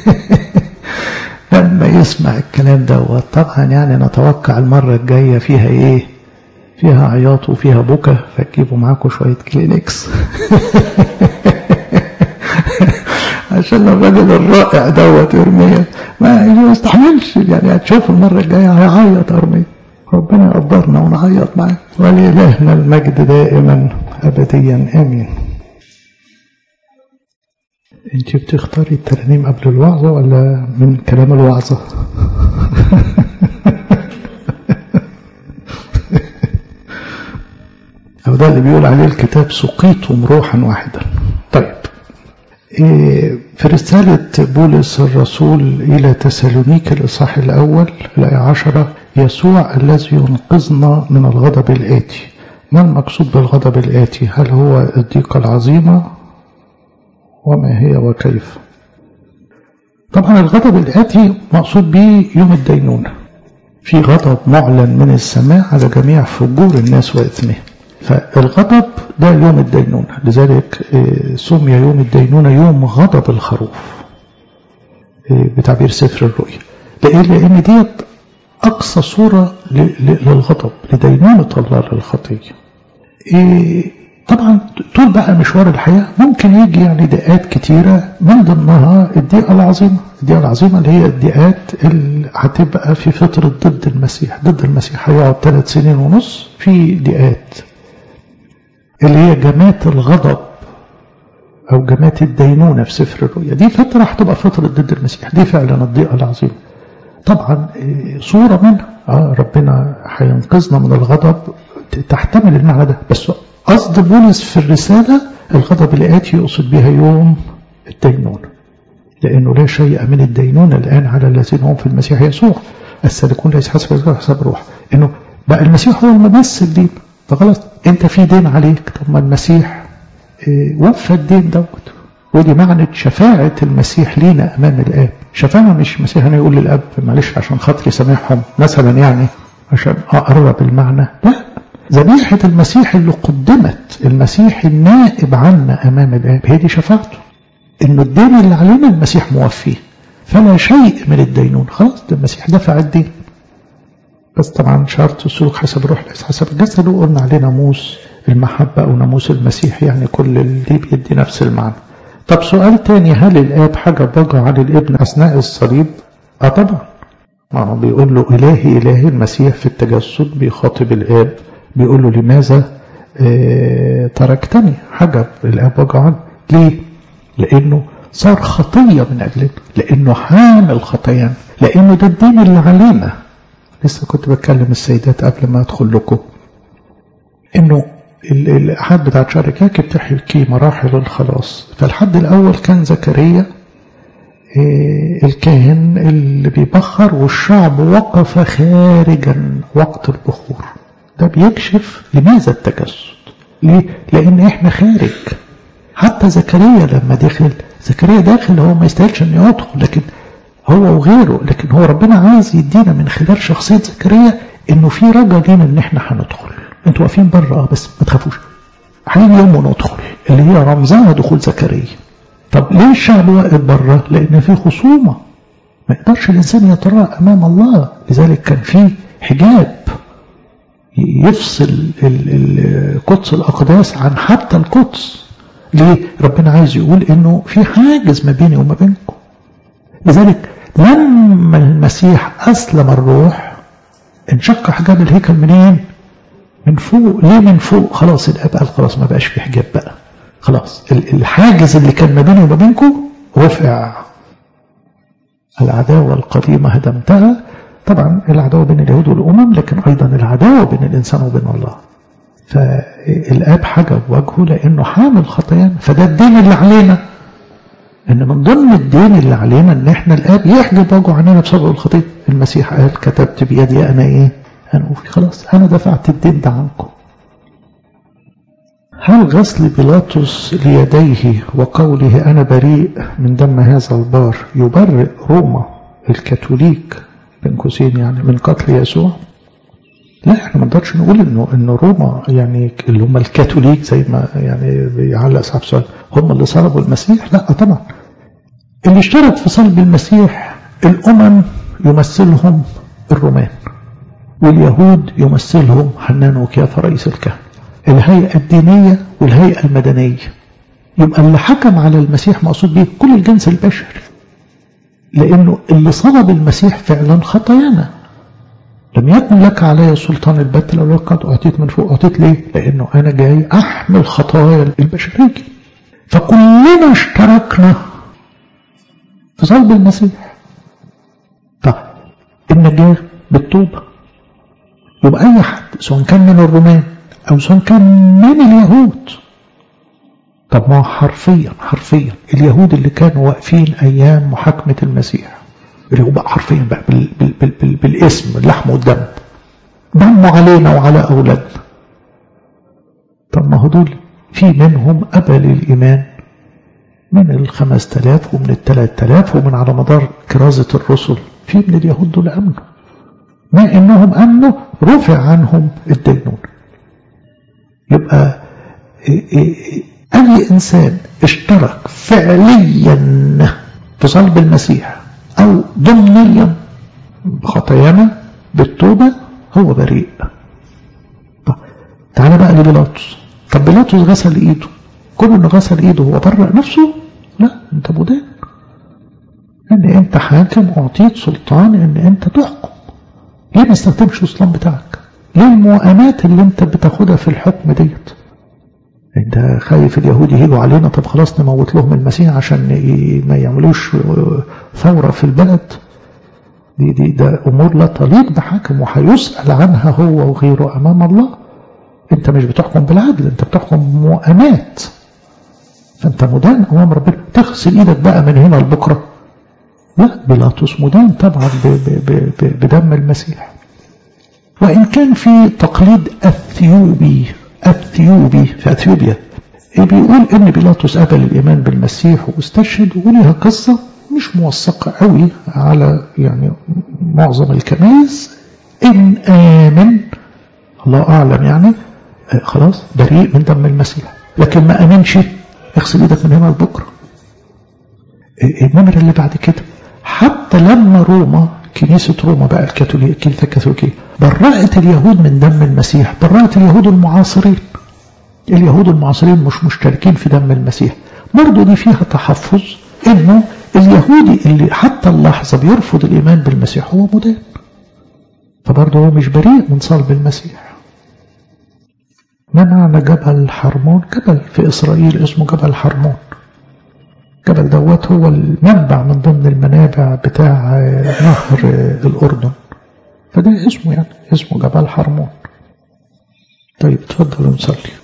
لما يسمع الكلام ده طبعا يعني نتوقع المرة الجاية فيها ايه فيها عياط وفيها بكى فتجيبوا معاكم شوية كلينكس عشان الراجل الرائع دوت ارميا ما يستحملش يعني هتشوف المرة الجاية هيعيط ارميا ربنا يقدرنا ونعيط معاه ولإلهنا المجد دائما أبديا آمين انت بتختاري الترنيم قبل الوعظة ولا من كلام الوعظة أو ده اللي بيقول عليه الكتاب سقيتم روحا واحدا طيب في رسالة بولس الرسول إلى تسالونيك الإصحاح الأول الآية عشرة يسوع الذي ينقذنا من الغضب الآتي ما المقصود بالغضب الآتي هل هو الضيقة العظيمة وما هي وكيف طبعا الغضب الآتي مقصود به يوم الدينونة في غضب معلن من السماء على جميع فجور الناس وإثمهم فالغضب ده يوم الدينونة لذلك سمي يوم الدينونة يوم غضب الخروف بتعبير سفر الرؤيا لإيه؟ لأن ديت أقصى صورة للغضب لدينونة الله للخطية طبعا طول بقى مشوار الحياة ممكن يجي يعني دقات كتيرة من ضمنها الدقيقة العظيمة الدقيقة العظيمة اللي هي الدقات اللي هتبقى في فترة ضد المسيح ضد المسيح هيقعد ثلاث سنين ونص في دقات اللي هي جمات الغضب أو جمات الدينونة في سفر الرؤيا دي فترة هتبقى فترة ضد المسيح دي فعلا الضيقة العظيمة طبعا صورة منها آه ربنا هينقذنا من الغضب تحتمل المعنى ده بس قصد بولس في الرسالة الغضب الآتي يقصد بها يوم الدينونة لأنه لا شيء من الدينونة الآن على الذين هم في المسيح يسوع السالكون ليس حسب حسب روح إنه بقى المسيح هو الممثل دين فخلاص أنت في دين عليك طب ما المسيح اه وفى الدين دوت ودي معنى شفاعة المسيح لينا أمام الآب شفاعة مش المسيح أنا يقول للأب معلش عشان خاطري سامحهم مثلا يعني عشان أقرب المعنى لا ذبيحة المسيح اللي قدمت المسيح النائب عنا أمام الآب هي دي شفاعته إنه الدين اللي علينا المسيح موفيه فلا شيء من الدينون خلاص ده المسيح دفع الدين بس طبعا شرط السلوك حسب الروح ليس حسب الجسد وقلنا عليه ناموس المحبة أو ناموس المسيح يعني كل اللي بيدي نفس المعنى طب سؤال تاني هل الآب حاجة بقى على الابن أثناء الصليب؟ آه طبعا ما هو بيقول له إلهي إلهي المسيح في التجسد بيخاطب الآب بيقول له لماذا اه تركتني حجب الآب وجع عنه ليه؟ لأنه صار خطية من أجلنا لأنه حامل خطايانا لأنه ده الدين اللي علينا لسه كنت بتكلم السيدات قبل ما أدخل لكم إنه الأحد بتاعت شاركاك بتحكي مراحل الخلاص فالحد الأول كان زكريا الكاهن اللي بيبخر والشعب وقف خارجا وقت البخور ده بيكشف لماذا التجسد ليه؟ لأن إحنا خارج حتى زكريا لما دخل زكريا داخل هو ما يستاهلش انه يدخل لكن هو وغيره لكن هو ربنا عايز يدينا من خلال شخصية زكريا انه في رجا لينا ان احنا هندخل انتوا واقفين بره اه بس ما تخافوش هيجي يوم وندخل اللي هي رمزها دخول زكريا طب ليه الشعب واقف بره لان في خصومه ما يقدرش الانسان يتراءى امام الله لذلك كان في حجاب يفصل القدس الاقداس عن حتى القدس ليه ربنا عايز يقول انه في حاجز ما بيني وما بينكم لذلك لما المسيح اسلم الروح انشق حجاب الهيكل منين من فوق ليه من فوق خلاص الاب قال خلاص ما بقاش في حجاب بقى خلاص الحاجز اللي كان ما بيني وما بينكم رفع العداوة القديمة هدمتها طبعا العداوة بين اليهود والأمم لكن أيضا العداوة بين الإنسان وبين الله فالآب حجب وجهه لأنه حامل خطايانا فده الدين اللي علينا إن من ضمن الدين اللي علينا إن إحنا الآب يحجب وجهه عننا بسبب الخطية المسيح قال كتبت بيدي أنا إيه أنا أوفي خلاص أنا دفعت الدين ده عنكم هل غسل بيلاطس ليديه وقوله أنا بريء من دم هذا البار يبرئ روما الكاثوليك بين قوسين يعني من قتل يسوع؟ لا احنا ما نقدرش نقول انه ان روما يعني اللي هم الكاثوليك زي ما يعني بيعلق صاحب سؤال هم اللي صلبوا المسيح لا طبعا اللي اشترك في صلب المسيح الامم يمثلهم الرومان واليهود يمثلهم حنان وكيافة رئيس الكهنة الهيئة الدينية والهيئة المدنية يبقى اللي حكم على المسيح مقصود به كل الجنس البشري لأنه اللي صلب المسيح فعلا خطايانا لم يكن لك علي سلطان البت لو قد أعطيت من فوق أعطيت ليه لأنه أنا جاي أحمل خطايا البشرية فكلنا اشتركنا في صلب المسيح فالنجاة بالتوبة يبقى أي حد سواء كان من الرومان أو سواء كان من اليهود طب ما حرفيا حرفيا اليهود اللي كانوا واقفين أيام محاكمة المسيح اللي هو بقى حرفيا بقى بال بال بال بال بالاسم اللحم والدم دموا علينا وعلى أولادنا طب ما هو دول في منهم أبى للإيمان من الخمس تلاف ومن التلات تلاف ومن على مدار كرازة الرسل في من اليهود دول أمنوا ما إنهم أمنوا رفع عنهم الدينون يبقى أي إنسان اشترك فعليا في صلب المسيح أو ضمنيا بخطايانا بالتوبة هو بريء طب تعالى بقى لبيلاطس طب بيلاطس غسل ايده كل انه غسل ايده هو برأ نفسه لا انت بدان ان انت حاكم اعطيت سلطان ان انت تحكم ليه ما استخدمش السلطان بتاعك ليه الموائمات اللي انت بتاخدها في الحكم ديت انت خايف اليهود يهيجوا علينا طب خلاص نموت لهم المسيح عشان ما يعملوش ثورة في البلد دي, دي ده أمور لا تليق بحاكم وهيسأل عنها هو وغيره أمام الله انت مش بتحكم بالعدل انت بتحكم موائمات فانت مدان امام ربنا تغسل ايدك بقى من هنا لبكره لا بيلاطس مدان طبعا بدم المسيح وإن كان في تقليد أثيوبي أثيوبي في أثيوبيا بيقول إن بيلاطس قبل الإيمان بالمسيح واستشهد وليها قصة مش موثقة قوي على يعني معظم الكنائس إن آمن الله أعلم يعني خلاص بريء من دم المسيح لكن ما آمنش اغسل ايدك من هنا لبكره النمرة اللي بعد كده حتى لما روما كنيسة روما بقى الكاثوليك الكنيسة الكاثوليكية برأت اليهود من دم المسيح برأت اليهود المعاصرين اليهود المعاصرين مش مشتركين في دم المسيح برضه دي فيها تحفظ انه اليهودي اللي حتى اللحظة بيرفض الإيمان بالمسيح هو مدان فبرضه هو مش بريء من صلب المسيح ما معنى جبل حرمون جبل في إسرائيل اسمه جبل حرمون جبل دوت هو المنبع من ضمن المنابع بتاع نهر الأردن فده اسمه يعني اسمه جبل حرمون طيب اتفضلوا نصلي